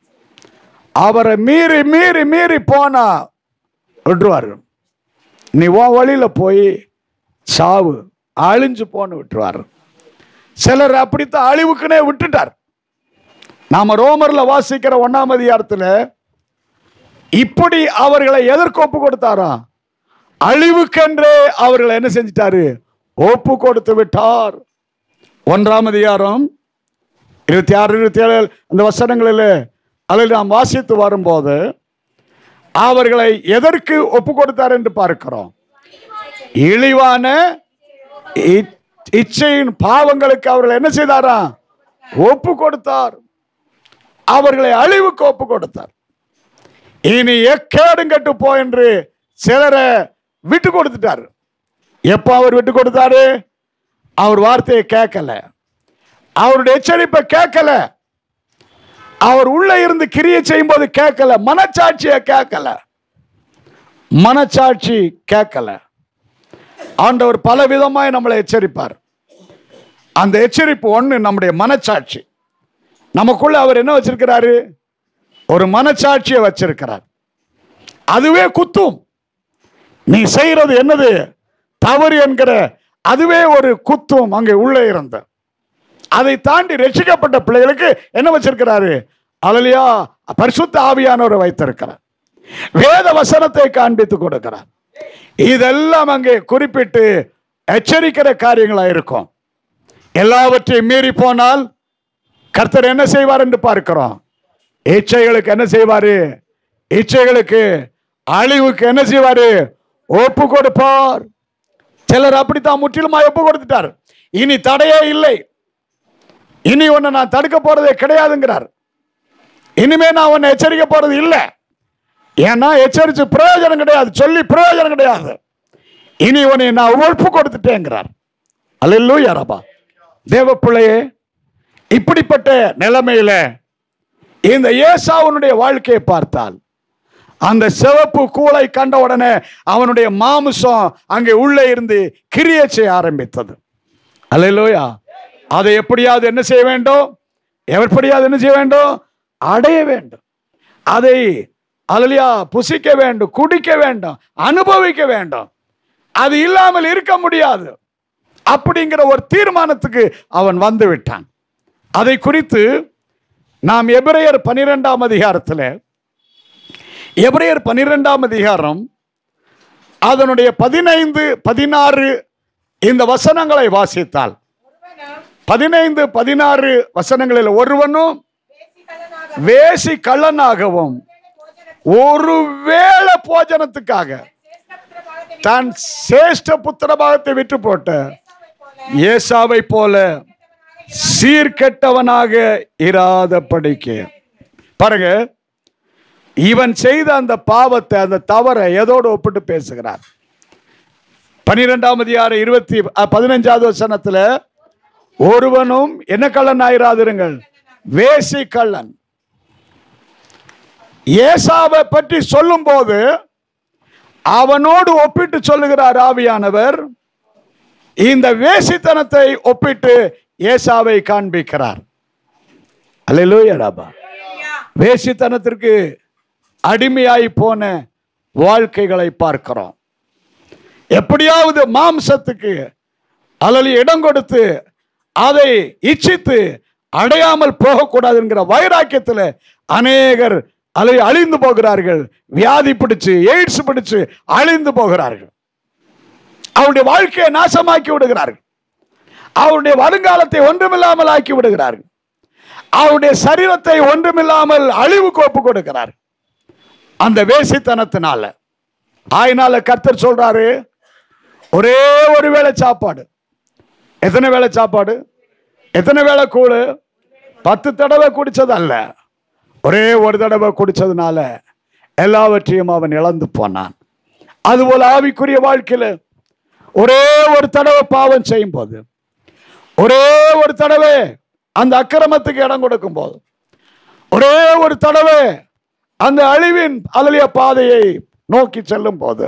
அவரை மீறி மீறி மீறி போனா விட்டுருவார் நீ உன் வழியில போய் சாவு அழிஞ்சு போன்னு விட்டுருவார் சிலர் அப்படித்தான் அழிவுக்குனே விட்டுட்டார் நாம ரோமர்ல வாசிக்கிற ஒன்னாம் அதிகாரத்துல இப்படி அவர்களை எதற்கு ஒப்பு கொடுத்தாராம் அழிவுக்கென்றே அவர்களை என்ன செஞ்சிட்டாரு ஒப்பு கொடுத்து விட்டார் ஒன்றாம் அதிகாரம் இருபத்தி ஆறு இருபத்தி ஏழு அந்த வசனங்களில் அதில் நாம் வாசித்து வரும்போது அவர்களை எதற்கு ஒப்பு கொடுத்தார் என்று பார்க்கிறோம் இழிவான இச்- இச்சையின் பாவங்களுக்கு அவர்கள் என்ன செய்தாராம் ஒப்பு கொடுத்தார் அவர்களை அழிவுக்கு ஒப்பு கொடுத்தார் இனி எக்கேடும் கெட்டு போ என்று சிலரை விட்டு கொடுத்துட்டார் எப்போ அவர் விட்டு கொடுத்தாரு அவர் வார்த்தையை கேட்கல அவருடைய எச்சரிப்பை கேட்கல அவர் உள்ள இருந்து கிரியை செய்யும்போது கேட்கல மனச்சாட்சியை கேட்கல மனச்சாட்சி கேட்கல ஆண்டவர் பல விதமாய் நம்மளை எச்சரிப்பார் அந்த எச்சரிப்பு ஒண்ணு நம்முடைய மனச்சாட்சி நமக்குள்ள அவர் என்ன வச்சிருக்கிறாரு ஒரு மனச்சாட்சியை வச்சிருக்கிறார் அதுவே குத்தும் நீ செய்யறது என்னது தவறு என்கிற அதுவே ஒரு குத்தும் அங்கே உள்ளே இருந்த அதை தாண்டி ரட்சிக்கப்பட்ட பிள்ளைகளுக்கு என்ன வச்சிருக்கிறாரு அலலியா பரிசுத்த ஆவியானவரை வைத்திருக்கிறார் வேத வசனத்தை காண்பித்து கொடுக்கிறார் இதெல்லாம் அங்கே குறிப்பிட்டு எச்சரிக்கிற காரியங்களா இருக்கும் எல்லாவற்றையும் மீறி போனால் கர்த்தர் என்ன செய்வார் என்று பார்க்கிறோம் இச்சைகளுக்கு என்ன செய்வாரு இச்சைகளுக்கு அழிவுக்கு என்ன செய்வாரு ஒப்பு கொடுப்பார் சிலர் அப்படித்தான் முற்றிலுமா ஒப்பு கொடுத்துட்டார் இனி தடையே இல்லை இனி உன்னை நான் தடுக்க போறதே கிடையாதுங்கிறார் இனிமே நான் உன்னை எச்சரிக்க போறது இல்லை ஏன்னா எச்சரிச்சு பிரயோஜனம் கிடையாது சொல்லி பிரயோஜனம் கிடையாது இனி உன்னை நான் ஒப்பு கொடுத்துட்டேங்கிறார் அல்ல யாரப்பா தேவ பிள்ளையே இப்படிப்பட்ட நிலைமையில இந்த ஏசாவுனுடைய வாழ்க்கையை பார்த்தால் அந்த சிவப்பு கூளை கண்ட உடனே அவனுடைய மாமிசம் அங்கே உள்ளே இருந்து கிரியை செய்ய ஆரம்பித்தது அல்லையா அதை எப்படியாவது என்ன செய்ய வேண்டும் எப்படியாவது என்ன செய்ய வேண்டும் அடைய வேண்டும் அதை அலலியா புசிக்க வேண்டும் குடிக்க வேண்டும் அனுபவிக்க வேண்டும் அது இல்லாமல் இருக்க முடியாது அப்படிங்கிற ஒரு தீர்மானத்துக்கு அவன் வந்து விட்டான் அதை குறித்து நாம் எபிரேயர் பனிரெண்டாம் அதிகாரத்தில் எபிரேயர் பனிரெண்டாம் அதிகாரம் அதனுடைய பதினைந்து பதினாறு இந்த வசனங்களை வாசித்தால் பதினைந்து பதினாறு வசனங்களில் ஒருவனும் வேசி கள்ளனாகவும் ஒருவேளை போஜனத்துக்காக தன் சேஷ்ட புத்திர பாகத்தை விட்டு போட்ட ஏசாவை போல சீர்கெட்டவனாக இராதபடிக்கு பாருங்க இவன் செய்த அந்த பாவத்தை அந்த தவறை எதோடு ஒப்பிட்டு பேசுகிறார் பனிரெண்டாம் அதிகார இருபத்தி அ, பதினஞ்சாவது வசனத்துல ஒருவனும் என்ன கள்ளன் ஆயிராதிருங்கள் வேசி கள்ளன் ஏசாவை பற்றி சொல்லும்போது அவனோடு ஒப்பிட்டு சொல்லுகிறார் ஆவியானவர் இந்த வேசித்தனத்தை ஒப்பிட்டு ஏசாவை காண்பிக்கிறார் அல்லேலூயா ராபா வேசித்தனத்திற்கு அடிமையாய் போன வாழ்க்கைகளை பார்க்கிறோம் எப்படியாவது மாம்சத்துக்கு அல்லது இடம் கொடுத்து அதை இச்சித்து அடையாமல் போகக்கூடாது என்கிற வைராக்கியத்தில் அநேகர் அல்லது அழிந்து போகிறார்கள் வியாதி பிடிச்சு எய்ட்ஸ் பிடிச்சு அழிந்து போகிறார்கள் அவருடைய வாழ்க்கையை நாசமாக்கி விடுகிறார்கள் அவருடைய வருங்காலத்தை ஒன்றுமில்லாமல் ஆக்கி விடுகிறார்கள் அவருடைய சரீரத்தை ஒன்றுமில்லாமல் அழிவுக்கு ஒப்பு கொடுக்கிறார் அந்த வேசித்தனத்தினால ஆயினால கர்த்தர் சொல்றாரு ஒரே ஒரு வேளை சாப்பாடு எத்தனை வேளை சாப்பாடு எத்தனை வேளை கூழு பத்து தடவை குடிச்சது அல்ல ஒரே ஒரு தடவை குடிச்சதுனால எல்லாவற்றையும் அவன் இழந்து போனான் அதுபோல ஆவிக்குரிய வாழ்க்கையில ஒரே ஒரு தடவை பாவம் செய்யும் போது ஒரே ஒரு தடவை அந்த அக்கிரமத்துக்கு இடம் கொடுக்கும் போது ஒரே ஒரு தடவை அந்த அழிவின் அலலிய பாதையை நோக்கி செல்லும் போது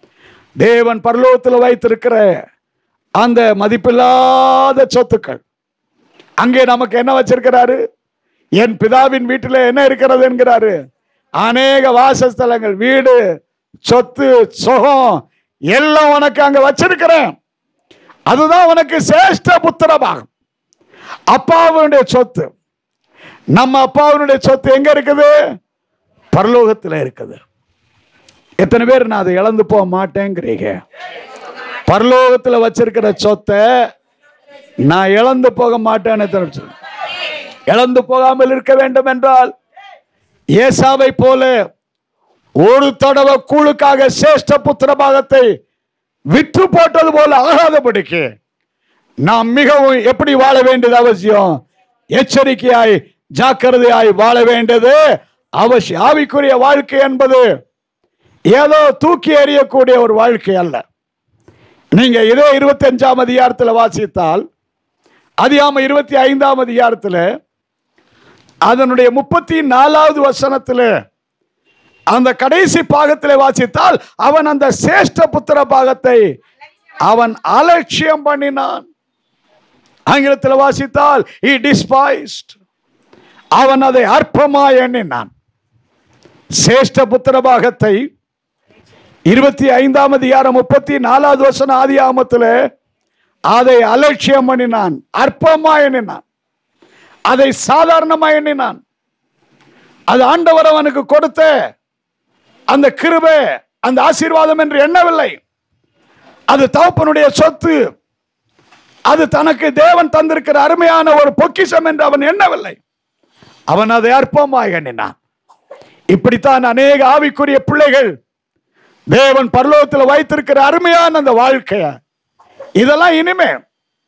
தேவன் பரலோகத்தில் வைத்திருக்கிற அந்த மதிப்பில்லாத சொத்துக்கள் அங்கே நமக்கு என்ன வச்சிருக்கிறாரு என் பிதாவின் வீட்டில் என்ன இருக்கிறது என்கிறாரு அநேக வாசஸ்தலங்கள் வீடு சொத்து சுகம் எல்லாம் உனக்கு அங்க வச்சிருக்கிறேன் அதுதான் உனக்கு சிரேஷ்ட புத்திரமாகும் அப்பாவுடைய சொத்து நம்ம அப்பாவுடைய சொத்து எங்க இருக்குது பரலோகத்தில் இருக்குது எத்தனை பேர் நான் அதை இழந்து போக மாட்டேங்கிறீங்க பரலோகத்தில் வச்சிருக்கிற சொத்தை நான் இழந்து போக மாட்டேன்னு எத்தனை பேர் சொல்லுங்க? இழந்து போகாமல் இருக்க வேண்டும் என்றால் ஏசாவை போல ஒரு தடவை கூழுக்காக சேஷ்ட புத்திர பாகத்தை விற்று போட்டது போல ஆகாதபடிக்கு நாம் மிகவும் எப்படி வாழ வேண்டியது அவசியம் எச்சரிக்கையாய் ஜாக்கிரதையாய் வாழ வேண்டியது அவசியம் ஆவிக்குரிய வாழ்க்கை என்பது ஏதோ தூக்கி எறியக்கூடிய ஒரு வாழ்க்கை அல்ல நீங்க இதே இருபத்தி அஞ்சாம் அதிகாரத்தில் வாசித்தால் அதிகாம இருபத்தி ஐந்தாம் அதிகாரத்தில் அதனுடைய முப்பத்தி நாலாவது வசனத்தில் அந்த கடைசி பாகத்தில் வாசித்தால் அவன் அந்த சேஷ்ட புத்திர பாகத்தை அவன் அலட்சியம் பண்ணினான் ஆங்கிலத்தில் வாசித்தால் he despised அவன் அதை அற்பமாய் எண்ணினான் சேஷ்ட புத்திர பாகத்தை இருபத்தி ஐந்தாம் அதிகாரம் முப்பத்தி நாலாவது வருஷம் ஆதி ஆமத்தில் அதை அலட்சியம் பண்ணினான் அற்பமா எண்ணினான் அதை சாதாரணமா எண்ணினான் அது ஆண்டவர் அவனுக்கு கொடுத்த அந்த கிருபை அந்த ஆசீர்வாதம் என்று எண்ணவில்லை அது தகப்பனுடைய சொத்து அது தனக்கு தேவன் தந்திருக்கிற அருமையான ஒரு பொக்கிஷம் என்று அவன் எண்ணவில்லை அவன் அதை அற்பமாய் எண்ணினான் இப்படித்தான் அநேக ஆவிக்குரிய பிள்ளைகள் தேவன் பரலோகத்தில் வைத்திருக்கிற அருமையான அந்த வாழ்க்கைய இதெல்லாம் இனிமே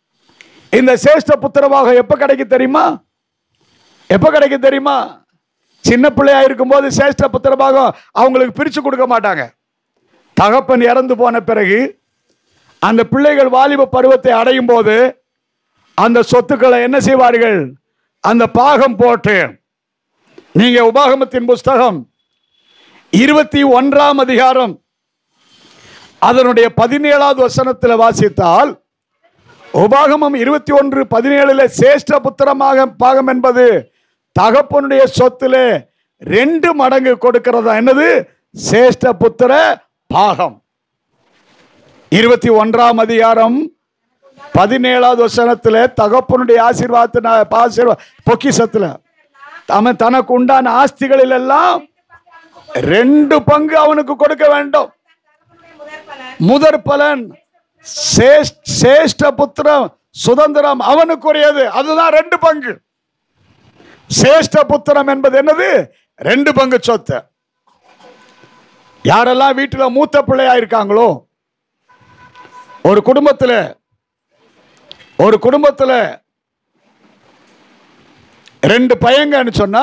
இந்த சேஷ்ட புத்திரமாக எப்ப கிடைக்கும் தெரியுமா எப்ப கிடைக்கும் தெரியுமா சின்ன பிள்ளையா இருக்கும்போது சேஷ்ட புத்திர பாகம் அவங்களுக்கு பிரித்து கொடுக்க மாட்டாங்க தகப்பன் இறந்து போன பிறகு அந்த பிள்ளைகள் வாலிப பருவத்தை அடையும் போது அந்த சொத்துக்களை என்ன செய்வார்கள் அந்த பாகம் போட்டு நீங்க உபாகமத்தின் புஸ்தகம் இருபத்தி ஒன்றாம் அதிகாரம் அதனுடைய பதினேழாவது வசனத்தில் வாசித்தால் உபாகமம் இருபத்தி ஒன்று பதினேழுல சேஷ்ட புத்திரமாக பாகம் என்பது தகப்பனுடைய சொத்துல ரெண்டு மடங்கு கொடுக்கிறதா என்னது சேஷ்ட புத்திர பாகம் இருபத்தி ஒன்றாம் அதிகாரம் பதினேழாவது வசனத்துல தகப்பனுடைய ஆசீர்வாதத்தின ஆசீர்வா பொக்கிசத்துல அவன் தனக்கு உண்டான ஆஸ்திகளில் எல்லாம் ரெண்டு பங்கு அவனுக்கு கொடுக்க வேண்டும் முதற் பலன் சேஷ்- சேஷ்ட புத்திரம் சுதந்திரம் அவனுக்குரியது அதுதான் ரெண்டு பங்கு சேஷ்ட புத்திரம் என்பது என்னது ரெண்டு பங்கு சொத்து யாரெல்லாம் வீட்டுல மூத்த பிள்ளையா இருக்காங்களோ ஒரு குடும்பத்துல ஒரு குடும்பத்துல ரெண்டு பையங்கன்னு சொன்னா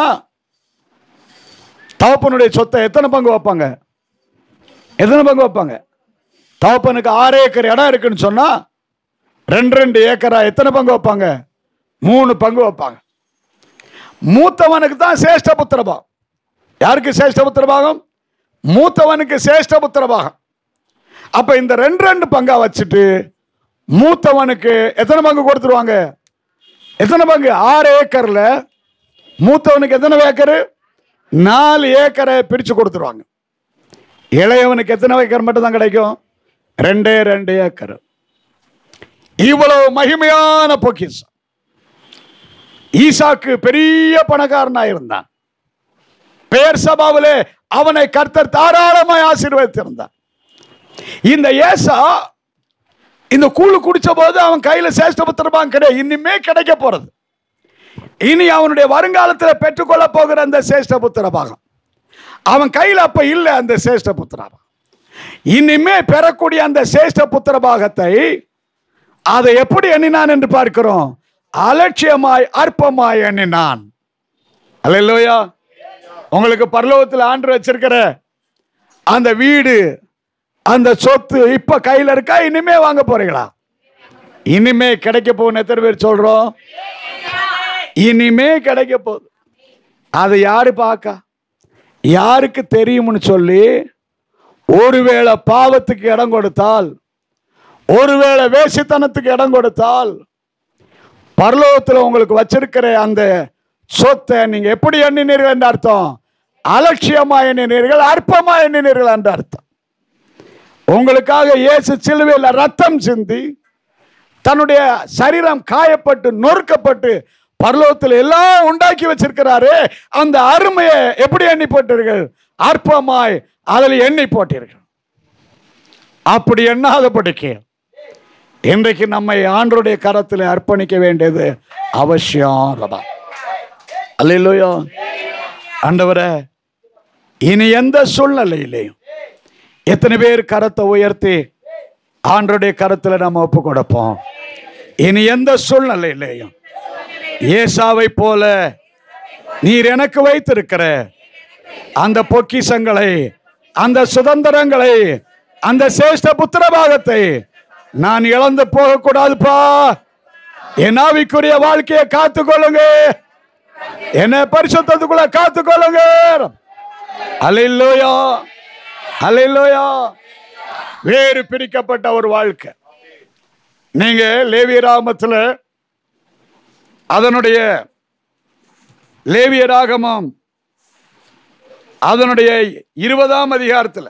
தகப்பனுடைய சொத்தை எத்தனை பங்கு வைப்பாங்க எத்தனை பங்கு வைப்பாங்க தகப்பனுக்கு ஆறு ஏக்கர் இடம் இருக்குன்னு சொன்னா ரெண்டு ரெண்டு ஏக்கரா எத்தனை பங்கு வைப்பாங்க மூணு பங்கு வைப்பாங்க மூத்தவனுக்கு தான் சேஷ்ட புத்திரபாகம் யாருக்கு சேஷ்ட புத்திரபாகம் மூத்தவனுக்கு சேஷ்ட புத்திரபாகம் அப்ப இந்த ரெண்டு ரெண்டு பங்கா வச்சுட்டு மூத்தவனுக்கு எத்தனை பங்கு கொடுத்துருவாங்க எத்தனை பங்கு ஆறு ஏக்கர்ல மூத்தவனுக்கு எத்தனை ஏக்கரு நாலு ஏக்கரை பிரிச்சு கொடுத்துருவாங்க இளையவனுக்கு எத்தனை ஏக்கர் மட்டும் தான் கிடைக்கும் ரெண்டே ரெண்டு ஏக்கர் இவ்வளவு மகிமையான பொக்கிஷம் ஈசாக்கு பெரிய பணக்காரனா இருந்தான் பெயர் சபாவிலே அவனை கர்த்தர் தாராளமாய் ஆசீர்வதித்திருந்தான் இந்த ஏசா இந்த கூழு குடிச்ச போது அவன் கையில சேஷ்டபத்திரமாம் கிடையாது இனிமே கிடைக்க போறது இனி அவனுடைய வருங்காலத்தில் பெற்றுக்கொள்ள போகிற அந்த சேஷ்டபுத்திர பாகம் அவன் கையில் அப்ப இல்லை அந்த சேஷ்டபுத்திர பாகம் இனிமே பெறக்கூடிய அந்த சேஷ்டபுத்திர பாகத்தை அதை எப்படி எண்ணினான் என்று பார்க்கிறோம் அலட்சியமாய் அற்பமாய் எண்ணினான் அல்லையா உங்களுக்கு பரலோகத்தில் ஆண்டு வச்சிருக்கிற அந்த வீடு அந்த சொத்து இப்ப கையில இருக்கா இனிமே வாங்க போறீங்களா இனிமே கிடைக்க போகுன்னு எத்தனை பேர் சொல்றோம் இனிமே கிடைக்க போகுது அதை யாரு பார்க்க யாருக்கு தெரியும்னு சொல்லி ஒருவேளை பாவத்துக்கு இடம் கொடுத்தால் ஒருவேளை வேசித்தனத்துக்கு இடம் கொடுத்தால் பரலோகத்தில் உங்களுக்கு வச்சிருக்கிற அந்த சொத்தை நீங்க எப்படி எண்ணினீர்கள் என்ற அர்த்தம் அலட்சியமா எண்ணினீர்கள் அற்பமா எண்ணினீர்கள் என்ற அர்த்தம் உங்களுக்காக இயேசு சிலுவையில் ரத்தம் சிந்தி தன்னுடைய சரீரம் காயப்பட்டு நொறுக்கப்பட்டு பரலோகத்தில் எல்லாம் உண்டாக்கி வச்சிருக்கிறாரு அந்த அருமையை எப்படி எண்ணி போட்டீர்கள் அற்பமாய் அதில் எண்ணி போட்டீர்கள் அப்படி எண்ணாதபடிக்கு இன்றைக்கு நம்மை ஆண்டருடைய கரத்தில் அர்ப்பணிக்க வேண்டியது அவசியம் ரபா அல்லையிலோயோ ஆண்டவரே இனி எந்த சூழ்நிலையிலையும் எத்தனை பேர் கரத்தை உயர்த்தி ஆண்டருடைய கரத்தில் நம்ம ஒப்பு கொடுப்போம் இனி எந்த சூழ்நிலையிலையும் ஏசாவை போல நீர் எனக்கு வைத்திருக்கிற அந்த பொக்கிஷங்களை அந்த சுதந்திரங்களை அந்த சேஷ்ட புத்திர பாகத்தை நான் இழந்து போகக்கூடாதுப்பா என் ஆவிக்குரிய வாழ்க்கையை காத்துக்கொள்ளுங்க என்னை பரிசுத்தத்துக்குள்ள காத்துக்கொள்ளுங்க அலையிலோயா அலையிலோயா வேறு பிரிக்கப்பட்ட ஒரு வாழ்க்கை நீங்க லேவிய ராமத்துல அதனுடைய லேவிய ராகமம் அதனுடைய இருபதாம் அதிகாரத்தில்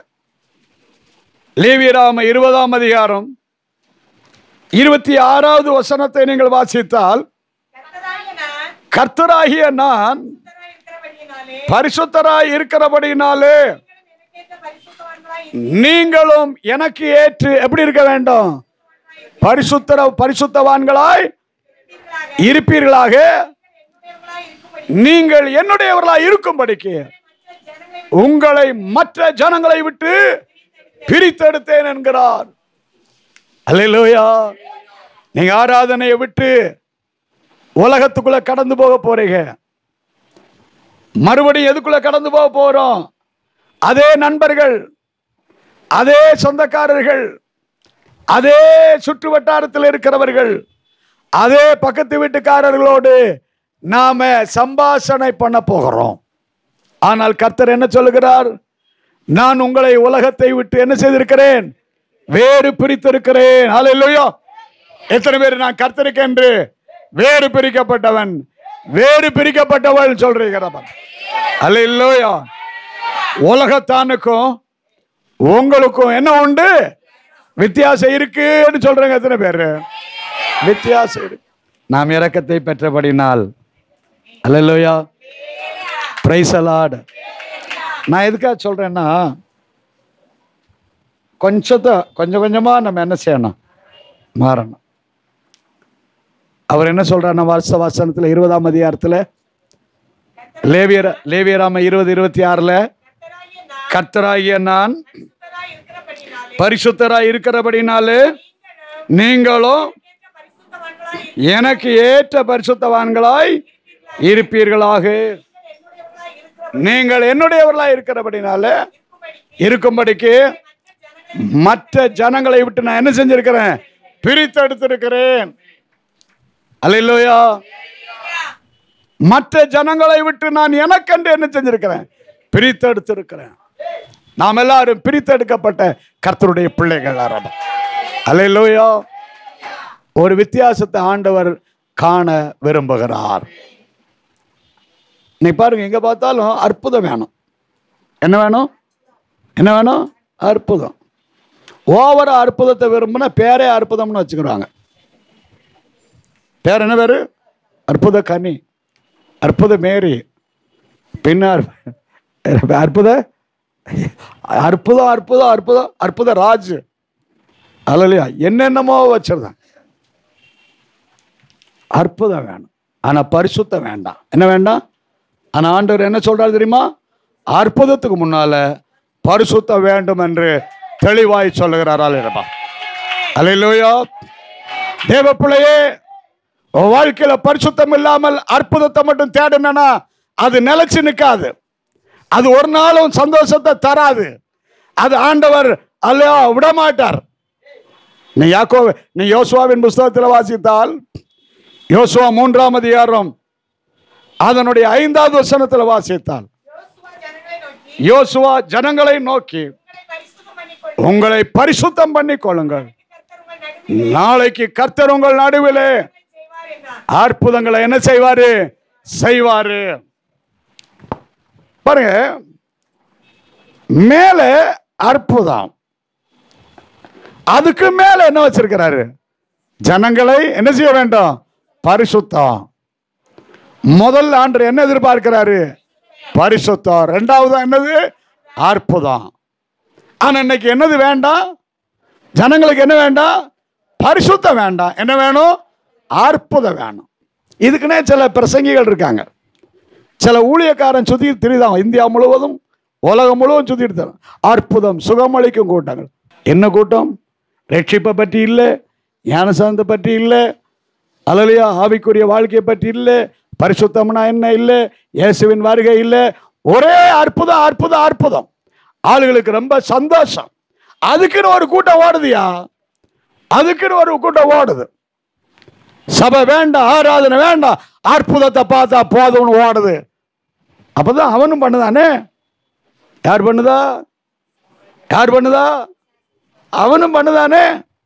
லேவியராம இருபதாம் அதிகாரம் இருபத்தி ஆறாவது வசனத்தை நீங்கள் வாசித்தால் கர்த்தராகிய நான் கர்த்தராகிய நான் இருக்கிறபடியினாலே பரிசுத்தராய் இருக்கிறபடினாலே எனக்கேற்ற பரிசுத்தவான்களாய் நீங்களும் எனக்கு ஏற்று எப்படி இருக்க வேண்டும் பரிசுத்தர பரிசுத்தவான்களாய் இருப்பீர்களாக இருப்பீர்களாக என்னுடையவர்களாய் இருக்கும்படி நீங்கள் என்னுடையவர்களாய் இருக்கும்படிக்கு மற்ற ஜனங்களை உங்களை மற்ற ஜனங்களை விட்டு பிரித்தெடுத்தேன் என்கிறார் அல்லேலூயா நீங்க ஆராதனையை விட்டு உலகத்துக்குள்ள கடந்து போக போறீங்க மறுபடியும் எதுக்குள்ள கடந்து போக போறோம் அதே நண்பர்கள் அதே சொந்தக்காரர்கள் அதே சுற்று வட்டாரத்தில் இருக்கிறவர்கள் அதே பக்கத்து வீட்டுக்காரர்களோடு நாம சம்பாஷணை பண்ண போகிறோம் ஆனால் கர்த்தர் என்ன சொல்லுகிறார் நான் உங்களை உலகத்தை விட்டு என்ன செய்திருக்கிறேன் வேறு பிரித்திருக்கிறேன் ஹalleluya எத்தனை பேர் நான் கர்த்தருக்கு என்று வேறு பிரிக்கப்பட்டவன் வேறு பிரிக்கப்பட்டவள் சொல்றீங்கிறவன் ஹalleluya உலகத்தானுக்கும் உங்களுக்கும் என்ன உண்டு வித்தியாசம் இருக்குன்னு சொல்றேங்க எத்தனை பேர் வித்தியாசம் இருக்கு நாம் இரக்கத்தை பெற்றபடினால் அல்லையா பிரைஸ் அலாட் நான் எதுக்காக சொல்றேன்னா கொஞ்சத்தை கொஞ்சம் கொஞ்சமா நம்ம என்ன செய்யணும் மாறணும் அவர் என்ன சொல்றாருன்னா வருஷ வசனத்துல இருபதாம் அதிகாரத்துல லேவியர் லேவியராம இருபது இருபத்தி ஆறுல கர்த்தராகிய நான் கர்த்தராகிய நான் பரிசுத்தராய் இருக்கிறபடினாலே பரிசுத்தராய் இருக்கிறபடினாலே நீங்களும் ஏற்ற பரிசுத்தவான்களாய் எனக்கு ஏற்ற பரிசுத்தவான்களாய் இருப்பீர்களாக என்னுடையவர்களாய் இருக்கிற நீங்கள் என்னுடையவர்களாய் இருக்கிறபடினால இருக்கும்படிக்கு இருக்கும்படிக்கு மற்ற ஜனங்களை விட்டு நான் என்ன செஞ்சிருக்கிறேன் பிரித்து எடுத்திருக்கிறேன் அல்லையா மற்ற ஜனங்களை விட்டு நான் எனக்கென்று என்ன செஞ்சிருக்கிறேன் பிரித்து எடுத்திருக்கிறேன் நாம் எல்லாரும் பிரித்து எடுக்கப்பட்ட கர்த்தருடைய பிள்ளைகள் ஆரம்பம் அல்லையா ஒரு வித்தியாசத்தை ஆண்டவர் காண விரும்புகிறார் நீ பாருங்க எங்க பார்த்தாலும் அற்புதம் வேணும் என்ன வேணும் என்ன வேணும் அற்புதம் ஓவர அற்புதத்தை விரும்பினா பேரே அற்புதம்னு வச்சுக்கிறாங்க பேர் என்ன பேரு அற்புத கனி அற்புத மேரி பின்னார் அற்புத அற்புதம் அற்புதம் அற்புதம் அற்புத ராஜ் அல்லையா என்னென்னமோ வச்சிருந்தாங்க அற்புதம் வேணும் ஆனா பரிசுத்தம் வேண்டாம் என்ன வேண்டாம் ஆனா ஆண்டவர் என்ன சொல்றாரு தெரியுமா அற்புதத்துக்கு முன்னால பரிசுத்தம் வேண்டும் என்று தெளிவாய் சொல்லுகிறார் அல்லா அல்லையா தேவ பிள்ளையே உன் வாழ்க்கையில பரிசுத்தம் இல்லாமல் அற்புதத்தை மட்டும் தேடினா அது நிலைச்சு நிற்காது அது ஒரு நாளும் சந்தோஷத்தை தராது அது ஆண்டவர் அல்லையா விடமாட்டார் நீ யாக்கோ நீ யோசுவாவின் புஸ்தகத்தில் வாசித்தால் யோசுவா மூன்றாம் அதிகாரம் அதனுடைய ஐந்தாவது வசனத்தில் வாசித்தால் யோசுவா ஜனங்களை நோக்கி யோசுவா ஜனங்களை நோக்கி உங்களை பரிசுத்தம் பண்ணிக் உங்களை பரிசுத்தம் பண்ணிக் கொள்ளுங்கள் கொள்ளுங்கள் கர்த்தர் உங்கள் நடுவில் நாளைக்கு கர்த்தர் உங்கள் நடுவிலே செய்வார் என்றார் அற்புதங்களை என்ன செய்வாரு செய்வாரு பாருங்க மேலே அற்புதம் அதுக்கு மேல என்ன வச்சிருக்கிறாரு ஜனங்களை என்ன செய்ய வேண்டும் பரிசுத்தம் முதல் ஆண்டு என்ன எதிர்பார்க்கிறாரு பரிசுத்தம் ரெண்டாவது என்னது அற்புதம் ஆனா இன்னைக்கு என்னது வேண்டாம் ஜனங்களுக்கு என்ன வேண்டாம் பரிசுத்தம் வேண்டாம் என்ன வேணும் அற்புதம் வேணும் இதுக்குன்னே சில பிரசங்கிகள் இருக்காங்க சில ஊழியக்காரன் சுத்தி திரிதான் இந்தியா முழுவதும் உலகம் முழுவதும் சுத்திட்டு தரும் அற்புதம் சுகமளிக்கும் கூட்டங்கள் என்ன கூட்டம் ரட்சிப்பை பற்றி இல்லை ஞானசாந்த பற்றி இல்லை அலலியா ஆவிக்குரிய வாழ்க்கையை பற்றி இல்லை பரிசுத்தம்னா என்ன இல்லை இயேசுவின் வருகை இல்லை ஒரே அற்புதம் அற்புதம் அற்புதம் ஆளுகளுக்கு ரொம்ப சந்தோஷம் அதுக்குன்னு ஒரு கூட்டம் ஓடுதுயா அதுக்குன்னு ஒரு கூட்டம் ஓடுது சபை வேண்டாம் ஆராதனை வேண்டாம் அற்புதத்தை பார்த்தா போதும்னு ஓடுது அப்பதான் அவனும் பண்ணுதானே யார் பண்ணுதா யார் பண்ணுதா அவனும் பண்ணுதானே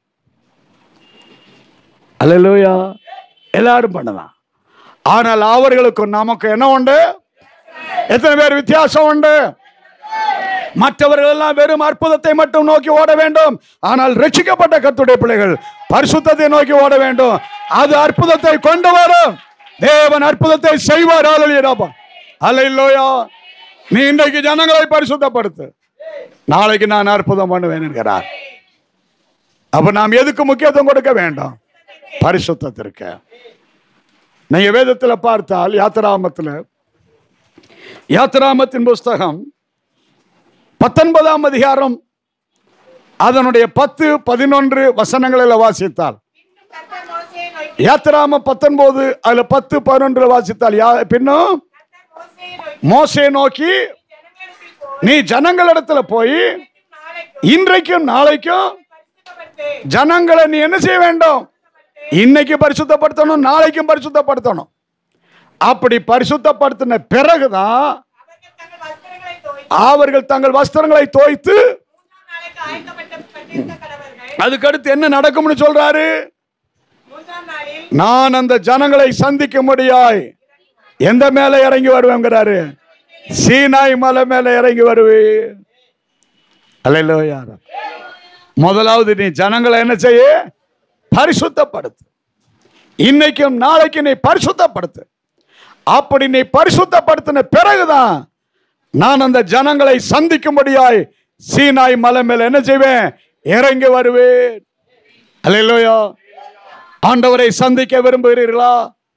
அல்லேலூயா எல்லாரும் பண்ணுதான் ஆனால் அவர்களுக்கும் நமக்கு என்ன உண்டு எத்தனை பேர் வித்தியாசம் உண்டு மற்றவர்கள் எல்லாம் வெறும் அற்புதத்தை மட்டும் நோக்கி ஓட வேண்டும் ஆனால் ரட்சிக்கப்பட்ட கர்த்தருடைய பிள்ளைகள் பரிசுத்தத்தை நோக்கி ஓட வேண்டும் அது அற்புதத்தை கொண்டு வரும் தேவன் அற்புதத்தை செய்வார் அல்லையா நீ இன்றைக்கு ஜனங்களை பரிசுத்தப்படுத்து நாளைக்கு நான் அற்புதம் பண்ணுவேன் என்கிறார் அப்ப நாம் எதுக்கு முக்கியத்துவம் கொடுக்க வேண்டும் பரிசுத்தத்திற்கு நீங்க வேதத்துல பார்த்தால் யாத்திராமத்துல யாத்திராமத்தின் புஸ்தகம் பத்தொன்பதாம் அதிகாரம் அதனுடைய பத்து பதினொன்று வசனங்களில் வாசித்தால் பின்னும் கர்த்தர் மோசேயை நோக்கி யாத்திராம பத்தொன்பது அதுல பத்து பதினொன்று வாசித்தால் யா பின்னும் கர்த்தர் மோசேயை மோசையை நோக்கி மோசையை நோக்கி ஜனங்களிடத்தில் போய் நீ ஜனங்களிடத்துல போய் நாளைக்கும் இன்றைக்கும் நாளைக்கும் பரிசுத்தப்படுத்து ஜனங்களை நீ என்ன செய்ய வேண்டும் இன்னைக்கு பரிசுத்தப்படுத்தணும் நாளைக்கும் பரிசுத்தப்படுத்தணும் அப்படி பரிசுத்தப்படுத்தின பிறகுதான் அவர்கள் தங்கள் வஸ்திரங்களை தோய் அவர்கள் தங்கள் வஸ்திரங்களை தோய்த்து மூன்றாம் நாளைக்கு ஆயத்தப்பட்ட பட்டிருக்க கடவர்கள் அதுக்கடுத்து என்ன நடக்கும்னு சொல்றாரு மூன்றாம் நாளில் நான் அந்த ஜனங்களை சந்திக்க முடியாய் எந்த மேல இறங்கி வருவேங்கிறாரு சீனாய் மலை மேல இறங்கி வருவே அல்லையா முதலாவது நீ ஜனங்களை என்ன செய்ய பரிசுத்தப்படுத்து இன்னைக்கும் நாளைக்கு நீ பரிசுத்தப்படுத்து அப்படி நீ பரிசுத்தப்படுத்தின பிறகுதான் நான் அந்த ஜனங்களை சந்திக்கும்படியாய் சீனாய் மலை மேல என்ன செய்வேன் இறங்கி வருவேன் அல்லையா ஆண்டவரை சந்திக்க விரும்புகிறீர்களா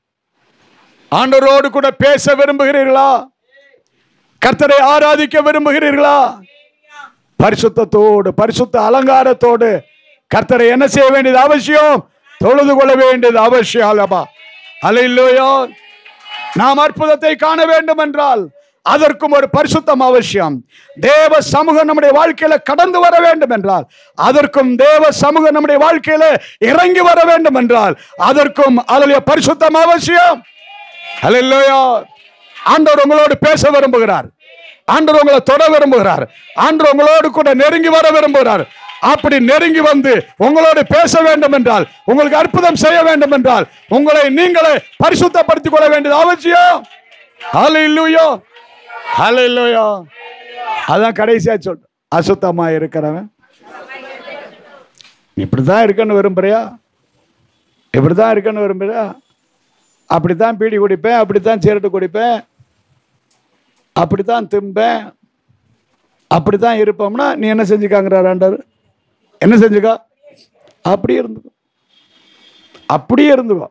ஆண்டவரோடு கூட பேச விரும்புகிறீர்களா கர்த்தரை ஆராதிக்க விரும்புகிறீர்களா பரிசுத்தத்தோடு பரிசுத்த அலங்காரத்தோடு கர்த்தரை என்ன செய்ய வேண்டியது அவசியம் தொழுது கொள்ள வேண்டியது அவசியம் அல்லவா அல்லையா நாம் அற்புதத்தை காண வேண்டும் என்றால் அதற்கும் ஒரு பரிசுத்தம் அவசியம் தேவ சமூகம் நம்முடைய வாழ்க்கையில கடந்து வர வேண்டும் என்றால் அதற்கும் தேவ சமூகம் நம்முடைய வாழ்க்கையில இறங்கி வர வேண்டும் என்றால் அதற்கும் அதில் பரிசுத்தம் அவசியம் அல்லையா ஆண்டவர் உங்களோடு பேச விரும்புகிறார் ஆண்டவர் உங்களை தொட விரும்புகிறார் ஆண்டவர் உங்களோடு கூட நெருங்கி வர விரும்புகிறார் அப்படி நெருங்கி வந்து உங்களோடு பேச வேண்டும் என்றால் உங்களுக்கு அற்புதம் செய்ய வேண்டும் என்றால் உங்களை நீங்களே பரிசுத்தப்படுத்திக் கொள்ள வேண்டியது அவசியம் ஹalleluya ஹalleluya அதான் கடைசியா சொல் அசுத்தமா இருக்கிறவன் இப்படிதான் இருக்கன்னு விரும்புறியா இப்படிதான் இருக்கன்னு விரும்புறியா அப்படித்தான் பீடி குடிப்பேன் அப்படித்தான் சிகரெட்டு குடிப்பேன் அப்படித்தான் திம்பேன் அப்படித்தான் இருப்போம்னா நீ என்ன செஞ்சுக்காங்கிறார் ஆண்டவர் என்ன செஞ்சுக்கா அப்படியே இருந்துக்கோ அப்படியே இருந்துக்கோ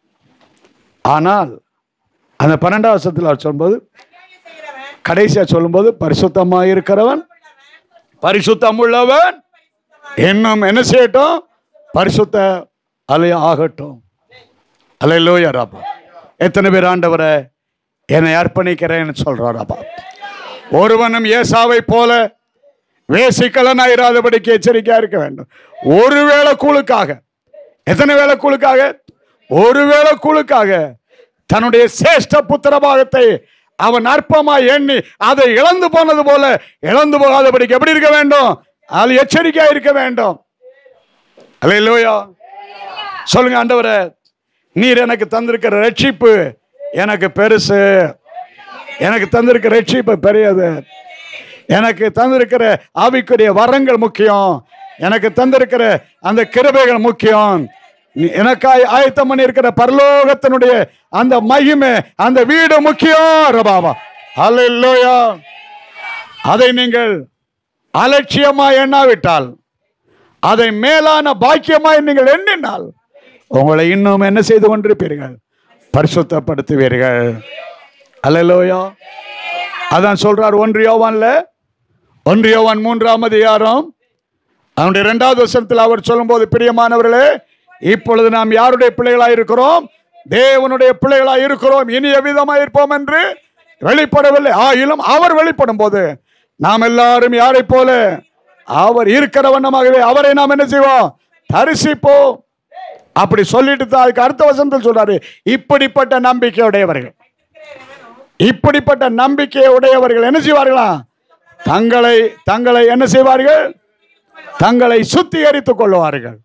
ஆனால் அந்த பன்னெண்டாம் வருஷத்தில் அவர் சொல்லும்போது அநியாயம் செய்கிறவன் கடைசியா சொல்லும்போது பரிசுத்தமாக இருக்கிறவன் பரிசுத்தம் உள்ளவன் இன்னும் என்ன செய்யட்டும் பரிசுத்த அலை ஆகட்டும் அலையிலோயா ராப்பா எத்தனை பேர் ஆண்டவரை என்னை அர்ப்பணிக்கிறேன்னு சொல்றாராப்பா ஒருவனும் ஏசாவை போல வேசிக்கலனாயிராதபடிக்கு எச்சரிக்கையா இருக்க வேண்டும் ஒருவேளை கூழுக்காக எத்தனை வேளை கூழுக்காக ஒருவேளை கூழுக்காக தன்னுடைய சேஷ்ட புத்திர பாகத்தை அவன் அற்பமா எண்ணி அதை இழந்து போனது போல இழந்து போகாதபடிக்கு எப்படி இருக்க வேண்டும் அது எச்சரிக்கையா இருக்க வேண்டும் அல்லையா சொல்லுங்க ஆண்டவரே நீர் எனக்கு தந்திருக்கிற ரட்சிப்பு எனக்கு பெருசு எனக்கு தந்திருக்கிற ரட்சிப்பு பெரியது எனக்கு தந்திருக்கிற ஆவிக்குரிய வரங்கள் முக்கியம் எனக்கு தந்திருக்கிற அந்த கிருபைகள் முக்கியம் நீ எனக்காய் ஆயத்தம் பண்ணியிருக்கிற பரலோகத்தினுடைய அந்த மகிமை அந்த வீடு முக்கியம் ரபாபா அல்லேலூயா அதை நீங்கள் அலட்சியமா எண்ணாவிட்டால் அதை மேலான பாக்கியமாய் நீங்கள் எண்ணினால் உங்களை இன்னும் என்ன செய்து கொண்டிருப்பீர்கள் பரிசுத்தப்படுத்துவீர்கள் அல்லேலூயா அதான் சொல்றார் ஒன்று யோவான்ல ஒன்று யோவான் மூன்றாம் அதிகாரம் அவனுடைய இரண்டாவது வருஷத்தில் அவர் சொல்லும்போது பிரியமானவர்களே இப்பொழுது நாம் யாருடைய பிள்ளைகளாய் இருக்கிறோம் தேவனுடைய பிள்ளைகளாய் இருக்கிறோம் இனி எவ்விதமாய் இருப்போம் என்று வெளிப்படவில்லை ஆயிலும் அவர் வெளிப்படும் போது நாம் எல்லாரும் யாரை போல அவர் இருக்கிற வண்ணமாகவே அவரை நாம் என்ன செய்வோம் தரிசிப்போம் அப்படி சொல்லிட்டு தான் அதுக்கு அடுத்த வசனத்தில் சொல்றாரு இப்படிப்பட்ட நம்பிக்கை உடையவர்கள் இப்படிப்பட்ட நம்பிக்கை உடையவர்கள் என்ன செய்வார்களா தங்களை தங்களை என்ன செய்வார்கள் தங்களை சுத்திகரித்துக் கொள்வார்கள்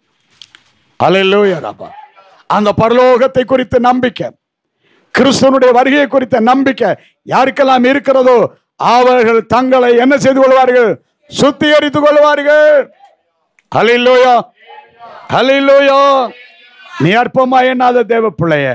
அல்லேலூயா ராப்பா அந்த பரலோகத்தை குறித்த நம்பிக்கை கிறிஸ்துவனுடைய வருகையை குறித்த நம்பிக்கை யாருக்கெல்லாம் இருக்கிறதோ அவர்கள் தங்களை என்ன செய்து கொள்வார்கள் சுத்திகரித்துக் கொள்வார்கள் அல்லேலூயா அல்லேலூயா நீ அற்பமா எண்ணாத தேவ பிள்ளைய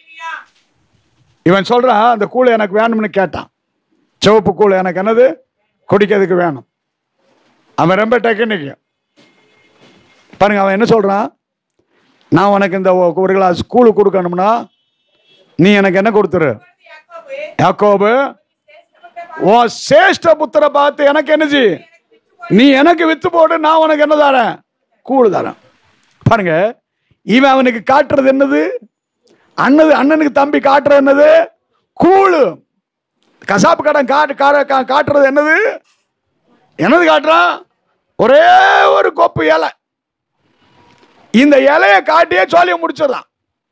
இவன் சொல்றான் அந்த கூழ் எனக்கு வேணும்னு கேட்டான் சிவப்பு கூழ் எனக்கு என்னது குடிக்கிறதுக்கு வேணும் அவன் ரொம்ப டெக்னிக் பாருங்க அவன் என்ன சொல்றான் நான் உனக்கு இந்த ஒ- ஒரு கிளாஸ் கூழ் கொடுக்கணும்னா நீ எனக்கு என்ன கொடுத்துரு யாக்கோபு உன் சேஷ்ட புத்திர பார்த்து எனக்கு என்ன செய் நீ எனக்கு வித்து போடு நான் உனக்கு என்ன தரேன் கூழ் தரேன் பாருங்க இவன் அவனுக்கு காட்டுறது என்னது அண்ணது அண்ணனுக்கு தம்பி காட்டுறது என்னது கூழு கசாப்பு கடன் காட்டு கா- கா- காட்டுறது என்னது என்னது காட்டுறான் ஒரே ஒரு கொப்பு இலை இந்த இலையை காட்டியே சோழியை முடிச்சிடலாம்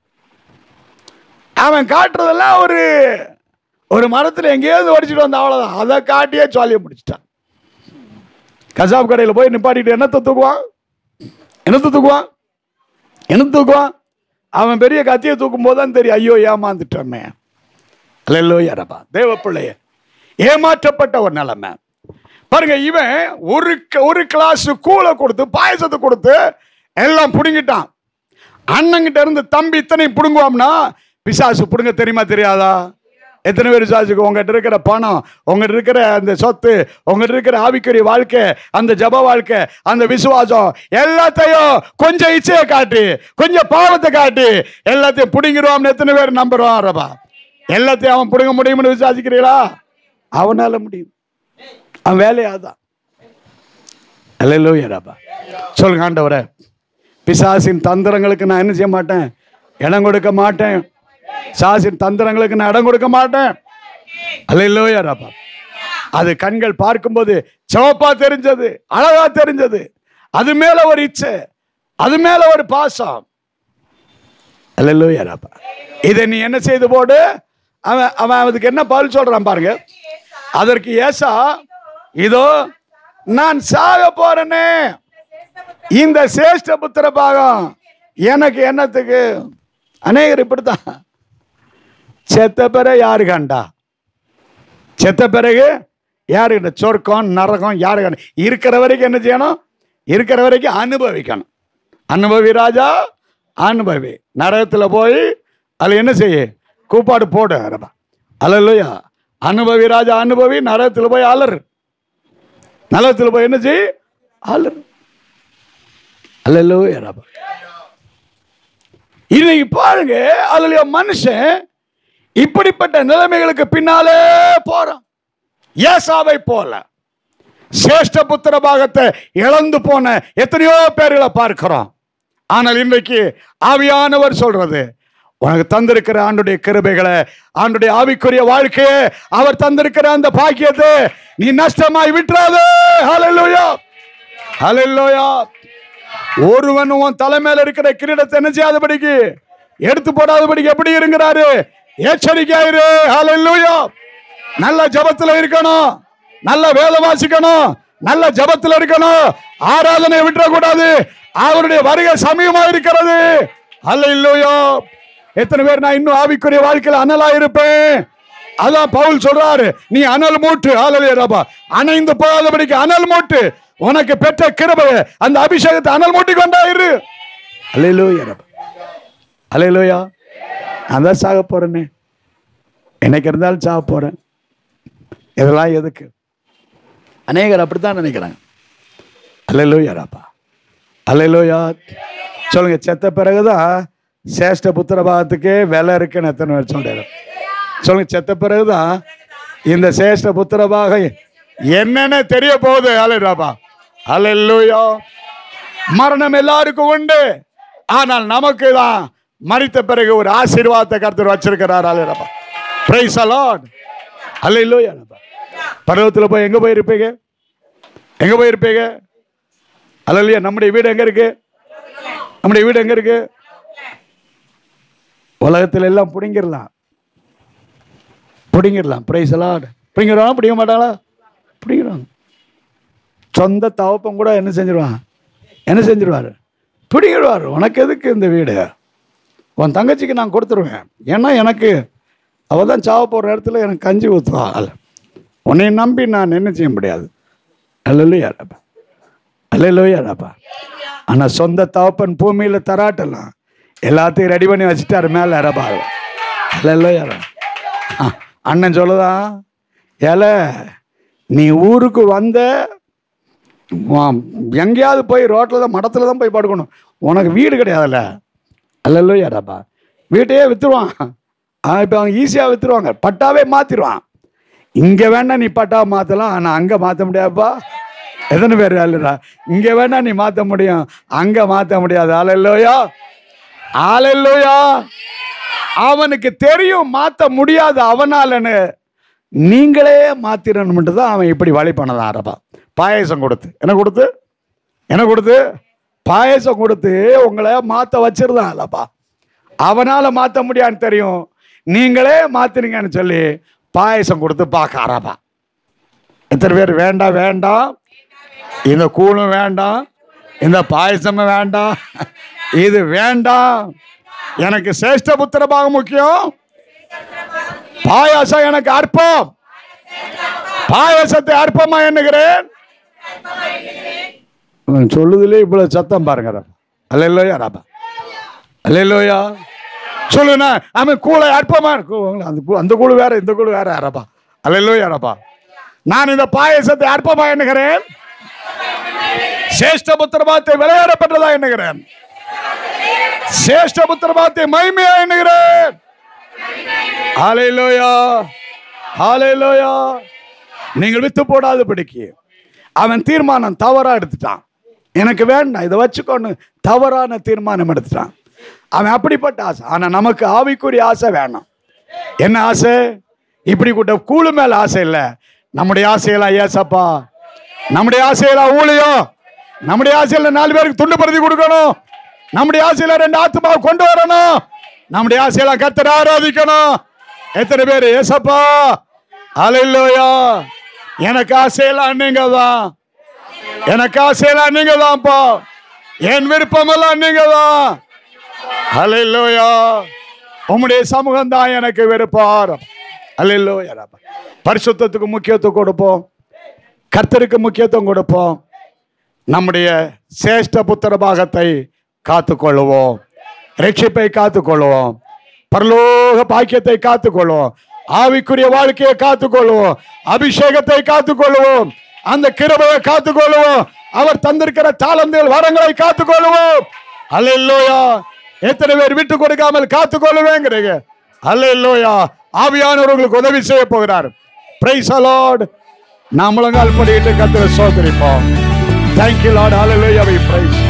அவன் காட்டுறதெல்லாம் ஒரு ஒரு மரத்தில் எங்கேயாவது ஒடிச்சிட்டு வந்த அவ்வளோதான் அதை காட்டியே சோழியை முடிச்சிட்டான் கசாப் கடையில் போய் நிப்பாட்டிட்டு என்னத்தை தூக்குவான் என்னத்தை தூக்குவான் என்ன தூக்குவான் அவன் பெரிய கத்தியை தூக்கும் போது தான் தெரியும் ஐயோ ஏமாந்துட்டோமே அல்லோ யாரப்பா தேவ பிள்ளைய ஏமாற்றப்பட்ட ஒரு நிலைமை பாருங்க இவன் ஒரு க- ஒரு கிளாஸ் கூளை கொடுத்து பாயசத்தை கொடுத்து எல்லாம் புடுங்கிட்டான் அண்ணங்கிட்ட இருந்து தம்பி இத்தனை புடுங்குவோம்னா பிசாசு புடுங்க தெரியுமா தெரியாதா எத்தனை பேர் பிசாசுக்கு உங்ககிட்ட இருக்கிற பணம் உங்ககிட்ட இருக்கிற அந்த சொத்து உங்ககிட்ட இருக்கிற ஆவிக்குரிய வாழ்க்கை அந்த ஜப வாழ்க்கை அந்த விசுவாசம் எல்லாத்தையும் கொஞ்சம் இச்சையை காட்டி கொஞ்சம் பாவத்தை காட்டி எல்லாத்தையும் புடுங்கிடுவான்னு எத்தனை பேர் நம்புறோம் ரபா எல்லாத்தையும் அவன் புடுங்க முடியும்னு விசாரிக்கிறீங்களா அவனால முடியும் அவன் வேலையே அதான் அல்லோ ரபா சொல்லுங்க ஆண்டவரே பிசாசின் தந்திரங்களுக்கு நான் என்ன செய்ய மாட்டேன் இடம் கொடுக்க மாட்டேன் சாசின் தந்திரங்களுக்கு நான் இடம் கொடுக்க மாட்டேன் அல்ல ரபா அது கண்கள் பார்க்கும்போது சிவப்பா தெரிஞ்சது அழகா தெரிஞ்சது அது மேல ஒரு இச்சை அது மேல ஒரு பாசம் அல்ல ரபா இதை நீ என்ன செய்து போடு அவன் அவன் அதுக்கு என்ன பதில் சொல்றான் பாருங்க அதற்கு ஏசா இதோ நான் சாக போறேனே இந்த சேஷ்ட புத்திர பாகம் எனக்கு என்னத்துக்கு அநேகர் இப்படித்தான் செத்த பிறகு யாரு கண்டா செத்த பிறகு யாரு கண்டா சொர்க்கம் நரகம் யாரு கண்டா இருக்கிற வரைக்கும் என்ன செய்யணும் இருக்கிற வரைக்கும் அனுபவிக்கணும் அனுபவி ராஜா அனுபவி நரகத்தில் போய் அதில் என்ன செய்ய கூப்பாடு போடு அரபா அல்லையா அனுபவி ராஜா அனுபவி நரகத்தில் போய் அலறு நரகத்தில் போய் என்ன செய் அலறு அல்லையா ரபா இன்னைக்கு பாருங்க அதுல மனுஷன் இப்படிப்பட்ட நிலைமைகளுக்கு பின்னாலே போறான் ஏசாவை போல சேஷ்ட புத்திர பாகத்தை இழந்து போன எத்தனையோ பேர்களை பார்க்கிறோம் ஆனால் இன்றைக்கு ஆவியானவர் சொல்றது உனக்கு தந்திருக்கிற ஆண்டுடைய கிருபைகளை ஆண்டுடைய ஆவிக்குரிய வாழ்க்கையை அவர் தந்திருக்கிற அந்த பாக்கியத்தை நீ நஷ்டமாய் விட்டுறாதே ஹalleluya ஹalleluya ஒருவன் உன் தலைமையில இருக்கிற கிரீடத்தை என்ன செய்யாதபடிக்கு எடுத்து போடாதபடிக்கு எப்படி இருக்கிறாரு எச்சரிக்கையாயிரு ஹalleluya நல்ல ஜபத்துல இருக்கணும் நல்ல வேத வாசிக்கணும் நல்ல ஜபத்துல இருக்கணும் ஆராதனை விட்டுறக்கூடாது அவருடைய வருகை சமயமா இருக்கிறது ஹalleluya எத்தனை பேர் நான் இன்னும் ஆவிக்குரிய வாழ்க்கையில அனலா இருப்பேன் அதான் பவுல் சொல்றாரு நீ அனல் மூட்டு ஹalleluya ரபா அணைந்து போகாதபடிக்கு அனல் மூட்டு உனக்கு பெற்ற கிருபையை அந்த அபிஷேகத்தை அனல் மூட்டி கொண்டாயிரு ஹalleluya ரபா ஹalleluya நான் தான் சாக போறேனே என்னைக்கு இருந்தாலும் சாக போறேன் இதெல்லாம் எதுக்கு அநேகர் அப்படித்தான் நினைக்கிறாங்க அல்லையிலோயா ராப்பா அல்லையிலோயா சொல்லுங்க செத்த பிறகுதான் சேஷ்ட புத்திர பாகத்துக்கே விலை இருக்குன்னு எத்தனை பேர் சொல்றாரு சொல்லுங்க செத்த பிறகுதான் இந்த சேஷ்ட புத்திர பாகம் என்னன்னு தெரிய போகுது அலைராப்பா அல்லையிலோயா மரணம் எல்லாருக்கும் உண்டு ஆனால் நமக்கு தான் மறித்த பிறகு ஒரு ஆசீர்வாதத்தை கருத்து வச்சிருக்கிறார் அலைராப்பா பிரைஸ் அலாட் அல்லையிலோயா பருவத்தில் போய் எங்க போயிருப்பீங்க எங்க போயிருப்பீங்க அல்லையா நம்முடைய வீடு எங்க இருக்கு நம்முடைய வீடு எங்க இருக்கு உலகத்துல எல்லாம் பிடிங்கிடலாம் பிடிங்கிடலாம் பிரைஸ் எல்லாம் பிடிங்கிடுவாங்க பிடிக்க மாட்டாங்களா பிடிங்கிடுவாங்க சொந்த தவப்பம் கூட என்ன செஞ்சிருவான் என்ன செஞ்சிருவாரு பிடிங்கிடுவார் உனக்கு எதுக்கு இந்த வீடு உன் தங்கச்சிக்கு நான் கொடுத்துருவேன் ஏன்னா எனக்கு அவள் தான் சாவ போகிற இடத்துல எனக்கு கஞ்சி ஊற்றுவா அல்ல உன்னை நம்பி நான் என்ன செய்ய முடியாது அல்லையாரப்பா அல்லையாரப்பா ஆனால் சொந்த தவப்பன் பூமியில் தராட்டலாம் எல்லாத்தையும் ரெடி பண்ணி வச்சுட்டாரு மேலே ரபா அல்லையாரா ஆ அண்ணன் சொல்லுதான் ஏல நீ ஊருக்கு வந்த வா- எங்கேயாவது போய் ரோட்டில் தான் மடத்தில் தான் போய் படுக்கணும் உனக்கு வீடு கிடையாதுல்ல அல்லல்லோ யாராப்பா வீட்டையே விற்றுருவான் இப்போ அவங்க ஈஸியாக விற்றுருவாங்க பட்டாவே மாற்றிடுவான் இங்கே வேணா நீ பட்டா மாற்றலாம் ஆனால் அங்கே மாற்ற முடியாதுப்பா எத்தனை பேர் அல்லடா இங்கே வேணா நீ மாற்ற முடியும் அங்கே மாற்ற முடியாது ஆலல்லோயா ஆலல்லோயா அவனுக்கு தெரியும் மாற்ற முடியாது அவனாலன்னு நீங்களே மாத்திரணும்ட்டு தான் அவன் இப்படி வழி பண்ணதான் ஆரம்பா பாயசம் கொடுத்து என்ன கொடுத்து என்ன கொடுத்து பாயசம் கொடுத்து உங்களை மாற்ற வச்சிருந்தான் இல்லப்பா அவனால மாற்ற முடியான்னு தெரியும் நீங்களே மாத்தினீங்கன்னு சொல்லி பாயசம் கொடுத்து பார்க்க ஆரம்பா எத்தனை பேர் வேண்டாம் வேண்டாம் இந்த கூழும் வேண்டாம் இந்த பாயசமும் வேண்டாம் இது வேண்டாம் எனக்கு சிரேஷ்ட புத்திரமாக முக்கியம் பாயாசம் எனக்கு அற்பம் பாயாசத்தை அற்பமா எண்ணுகிறேன் இவன் சொல்லுதுலே இவ்வளவு சத்தம் பாருங்க அல்லையா ராபா அல்லையா சொல்லுண்ணா அவன் கூளை அற்பமா இருக்கும் அந்த கூ- அந்த கூழு வேற இந்த கூழு வேற யாரப்பா அல்லையா ராபா நான் இந்த பாயசத்தை அற்பமா எண்ணுகிறேன் சேஷ்ட புத்திரபாத்தை விளையாடப்பட்டதா எண்ணுகிறேன் சேஷ்ட புத்திரபாத்தை மகிமையா எண்ணுகிறேன் ஹalleluya ஹalleluya நீங்கள் வித்து போடாத படிக்கு அவன் தீர்மானம் தவறா எடுத்துட்டான் எனக்கு வேண்டாம் இதை வச்சுக்கொண்டு தவறான தீர்மானம் எடுத்துட்டான் அவன் அப்படிப்பட்ட ஆசை ஆனா நமக்கு ஆவிக்குரிய ஆசை வேணாம் என்ன ஆசை இப்படி கூட்ட கூழு மேல ஆசை இல்லை நம்முடைய ஆசையெல்லாம் ஏசப்பா நம்முடைய ஆசையெல்லாம் ஊழியம் நம்முடைய ஆசையில நாலு பேருக்கு துண்டு பிரதி கொடுக்கணும் நம்முடைய ஆசையில ரெண்டு ஆத்மாவை கொண்டு வரணும் நம்முடைய ஆசையெல்லாம் கத்தரை ஆராதிக்கணும் எத்தனை பேர் ஏசப்பா அலையிலோயா எனக்கு ஆசையெல்லாம் நீங்க தான் எனக்கு ஆசையெல்லாம் நீங்க தான்ப்பா என் விருப்பமெல்லாம் நீங்க தான் அலையிலோயா உம்முடைய சமூகம் தான் எனக்கு விருப்பம் அலையிலோயா பரிசுத்தத்துக்கு முக்கியத்துவம் கொடுப்போம் கர்த்தருக்கு முக்கியத்துவம் கொடுப்போம் நம்முடைய சேஷ்ட புத்திர பாகத்தை காத்துக்கொள்ளுவோம் ரட்சிப்பை காத்துக்கொள்வோம் பரலோக பாக்கியத்தை காத்துக்கொள்வோம் ஆவிக்குரிய வாழ்க்கையை காத்துக்கொள்வோம் அபிஷேகத்தை காத்துக்கொள்வோம் அந்த கிருபையை காத்துக்கொள்வோம் அவர் தந்திருக்கிற தாளந்துகள் வரங்களை காத்துக்கொள்வோம் அல்லையா எத்தனை பேர் விட்டு கொடுக்காமல் காத்துக்கொள்ளுவேங்கிறீங்க அல்லையா ஆவியானவர்களுக்கு உதவி செய்ய போகிறார் பிரைஸ் அலார்ட் நாம் முழங்கால் படிட்டு கத்திர சோதரிப்போம் தேங்க்யூ லார்ட் ஹalleluya we praise